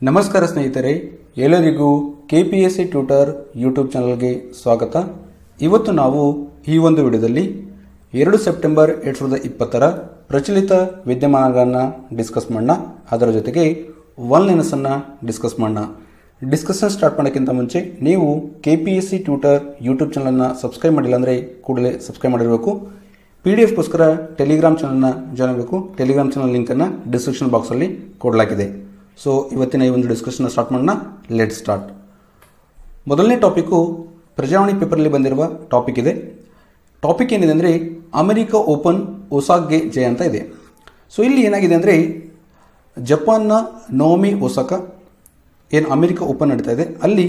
ನಮಸ್ಕಾರ ಸ್ನೇಹಿತರೆ ಎಲ್ಲರಿಗೂ K P S C tutor YouTube ಚಾನಲ್ಗೆ ಸ್ವಾಗತ ಇವತ್ತು ನಾವು ಈ ಒಂದು ವಿಡಿಯೋದಲ್ಲಿ ಎರಡು ಸೆಪ್ಟೆಂಬರ್ ಎರಡು ಸಾವಿರದ ಇಪ್ಪತ್ತರ ಪ್ರಚಲಿತ ವಿದ್ಯಮಾನಗಳನ್ನು ಡಿಸ್ಕಸ್ ಮಾಡೋಣ ಅದರ ಜೊತೆಗೆ ಒನ್ ಲೈನಸನ್ನು ಡಿಸ್ಕಸ್ ಮಾಡೋಣ ಡಿಸ್ಕಷನ್ ಸ್ಟಾರ್ಟ್ ಮಾಡೋಕ್ಕಿಂತ ಮುಂಚೆ ನೀವು K P S C tutor YouTube ಚಾನಲನ್ನು ಸಬ್ಸ್ಕ್ರೈಬ್ ಮಾಡಿಲ್ಲ ಅಂದರೆ ಕೂಡಲೇ ಸಬ್ಸ್ಕ್ರೈಬ್ ಮಾಡಿರಬೇಕು ಪಿ ಡಿ ಎಫ್ಗೋಸ್ಕರ ಟೆಲಿಗ್ರಾಮ್ ಚಾನಲ್ನ ಜಾಯ್ನ್ ಆಗಬೇಕು ಟೆಲಿಗ್ರಾಮ್ ಚಾನಲ್ ಲಿಂಕನ್ನು ಡಿಸ್ಕ್ರಿಪ್ಷನ್ ಬಾಕ್ಸಲ್ಲಿ ಕೊಡಲಾಗಿದೆ ಸೊ ಇವತ್ತಿನ ಈ ಒಂದು ಡಿಸ್ಕಷನ್ ಸ್ಟಾರ್ಟ್ ಮಾಡೋಣ ಲೆಟ್ ಸ್ಟಾರ್ಟ್ ಮೊದಲನೇ ಟಾಪಿಕ್ಕು ಪ್ರಜಾವಾಣಿ ಪೇಪರಲ್ಲಿ ಬಂದಿರುವ ಟಾಪಿಕ್ ಇದೆ ಟಾಪಿಕ್ ಏನಿದೆ ಅಂದರೆ ಅಮೆರಿಕ ಓಪನ್ ಒಸಾಗ್ಗೆ ಜಯ ಅಂತ ಇದೆ ಸೊ ಇಲ್ಲಿ ಏನಾಗಿದೆ ಅಂದರೆ ಜಪಾನ್ನ ನೋಮಿ ಒಸಾಕ ಏನು ಅಮೆರಿಕ ಓಪನ್ ನಡೀತಾ ಇದೆ ಅಲ್ಲಿ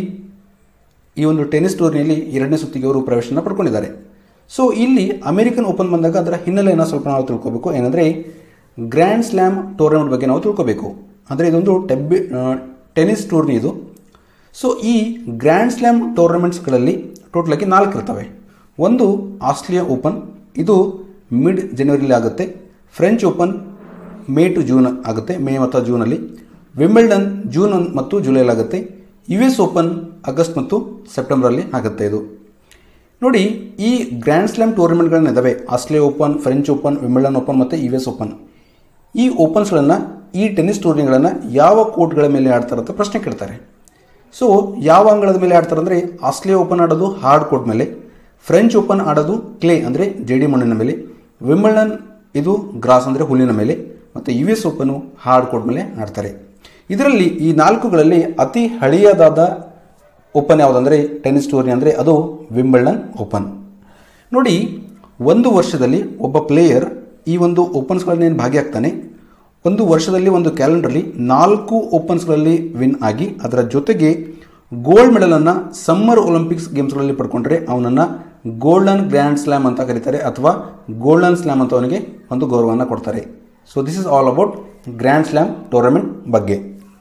ಈ ಒಂದು ಟೆನ್ನಿಸ್ ಟೂರ್ನಿಯಲ್ಲಿ ಎರಡನೇ ಸುತ್ತಿಗೆ ಅವರು ಪ್ರವೇಶನ ಪಡ್ಕೊಂಡಿದ್ದಾರೆ ಸೊ ಇಲ್ಲಿ ಅಮೆರಿಕನ್ ಓಪನ್ ಬಂದಾಗ ಅದರ ಹಿನ್ನೆಲೆಯನ್ನು ಸ್ವಲ್ಪ ನಾವು ತಿಳ್ಕೊಬೇಕು ಏನಂದರೆ ಗ್ರ್ಯಾಂಡ್ ಸ್ಲ್ಯಾಮ್ ಟೂರ್ನಮೆಂಟ್ ಬಗ್ಗೆ ನಾವು ತಿಳ್ಕೊಬೇಕು ಅಂದರೆ ಇದೊಂದು ಟೆಬ್ಬಿ ಟೆನ್ನಿಸ್ ಟೂರ್ನಿ ಇದು ಸೊ ಈ ಗ್ರ್ಯಾಂಡ್ ಸ್ಲ್ಯಾಮ್ ಟೂರ್ನಮೆಂಟ್ಸ್ಗಳಲ್ಲಿ ಟೋಟಲಾಗಿ ನಾಲ್ಕು ಇರ್ತವೆ ಒಂದು ಆಸ್ಟ್ರೇಲಿಯಾ ಓಪನ್ ಇದು ಮಿಡ್ ಜನವರಿಲಿ ಆಗುತ್ತೆ French Open May to June ಆಗುತ್ತೆ ಮೇ ಮತ್ತು ಜೂನಲ್ಲಿ ವಿಂಬಲ್ಡನ್ ಜೂನ್ ಮತ್ತು ಜುಲೈಲಿ ಆಗುತ್ತೆ ಯು ಎಸ್ ಓಪನ್ ಆಗಸ್ಟ್ ಮತ್ತು ಸೆಪ್ಟೆಂಬರಲ್ಲಿ ಆಗುತ್ತೆ ಇದು ನೋಡಿ ಈ ಗ್ರ್ಯಾಂಡ್ ಸ್ಲ್ಯಾಮ್ ಟೂರ್ನಮೆಂಟ್ಗಳನ್ನಿದ್ದಾವೆ Australia Open French Open Wimbledon Open ಮತ್ತು ಯು ಎಸ್ ಓಪನ್ ಈ ಓಪನ್ಸ್ಗಳನ್ನು ಈ ಟೆನ್ನಿಸ್ ಟೂರ್ನಿಗಳನ್ನು ಯಾವ ಕೋರ್ಟ್ಗಳ ಮೇಲೆ ಆಡ್ತಾರೆ ಅಂತ ಪ್ರಶ್ನೆ ಕೇಳ್ತಾರೆ ಸೊ ಯಾವ ಅಂಗಳದ ಮೇಲೆ ಆಡ್ತಾರೆ ಅಂದರೆ ಆಸ್ಟ್ರೇಲಿಯಾ ಓಪನ್ ಆಡೋದು ಹಾರ್ಡ್ ಕೋರ್ಟ್ ಮೇಲೆ ಫ್ರೆಂಚ್ ಓಪನ್ ಆಡೋದು ಕ್ಲೇ ಅಂದರೆ ಜೇಡಿ ಮಣ್ಣಿನ ಮೇಲೆ ವಿಂಬಲ್ಡನ್ ಇದು ಗ್ರಾಸ್ ಅಂದರೆ ಹುಲ್ಲಿನ ಮೇಲೆ ಮತ್ತು U S Open hard court ಮೇಲೆ ಆಡ್ತಾರೆ ಇದರಲ್ಲಿ ಈ ನಾಲ್ಕುಗಳಲ್ಲಿ ಅತಿ ಹಳೆಯದಾದ ಓಪನ್ ಯಾವುದಂದರೆ ಟೆನ್ನಿಸ್ ಟೂರ್ನಿ ಅಂದರೆ ಅದು ವಿಂಬಲ್ಡನ್ ಓಪನ್ ನೋಡಿ ಒಂದು ವರ್ಷದಲ್ಲಿ ಒಬ್ಬ ಪ್ಲೇಯರ್ ಈ ಒಂದು ಓಪನ್ಸ್ಗಳನ್ನೇನು ಭಾಗಿಯಾಗ್ತಾನೆ ಒಂದು ವರ್ಷದಲ್ಲಿ ಒಂದು ಕ್ಯಾಲೆಂಡರ್ಲಿ ನಾಲ್ಕು ಓಪನ್ಸ್ಗಳಲ್ಲಿ ವಿನ್ ಆಗಿ ಅದರ ಜೊತೆಗೆ ಗೋಲ್ಡ್ ಮೆಡಲನ್ನು ಸಮ್ಮರ್ ಒಲಿಂಪಿಕ್ಸ್ ಗೇಮ್ಸ್ಗಳಲ್ಲಿ ಪಡ್ಕೊಂಡ್ರೆ ಅವನನ್ನು ಗೋಲ್ಡನ್ ಗ್ರ್ಯಾಂಡ್ ಸ್ಲ್ಯಾಮ್ ಅಂತ ಕರೀತಾರೆ ಅಥವಾ ಗೋಲ್ಡನ್ ಸ್ಲ್ಯಾಮ್ ಅಂತ ಅವನಿಗೆ ಒಂದು ಗೌರವವನ್ನು ಕೊಡ್ತಾರೆ so this is all about grand slam tournament ಬಗ್ಗೆ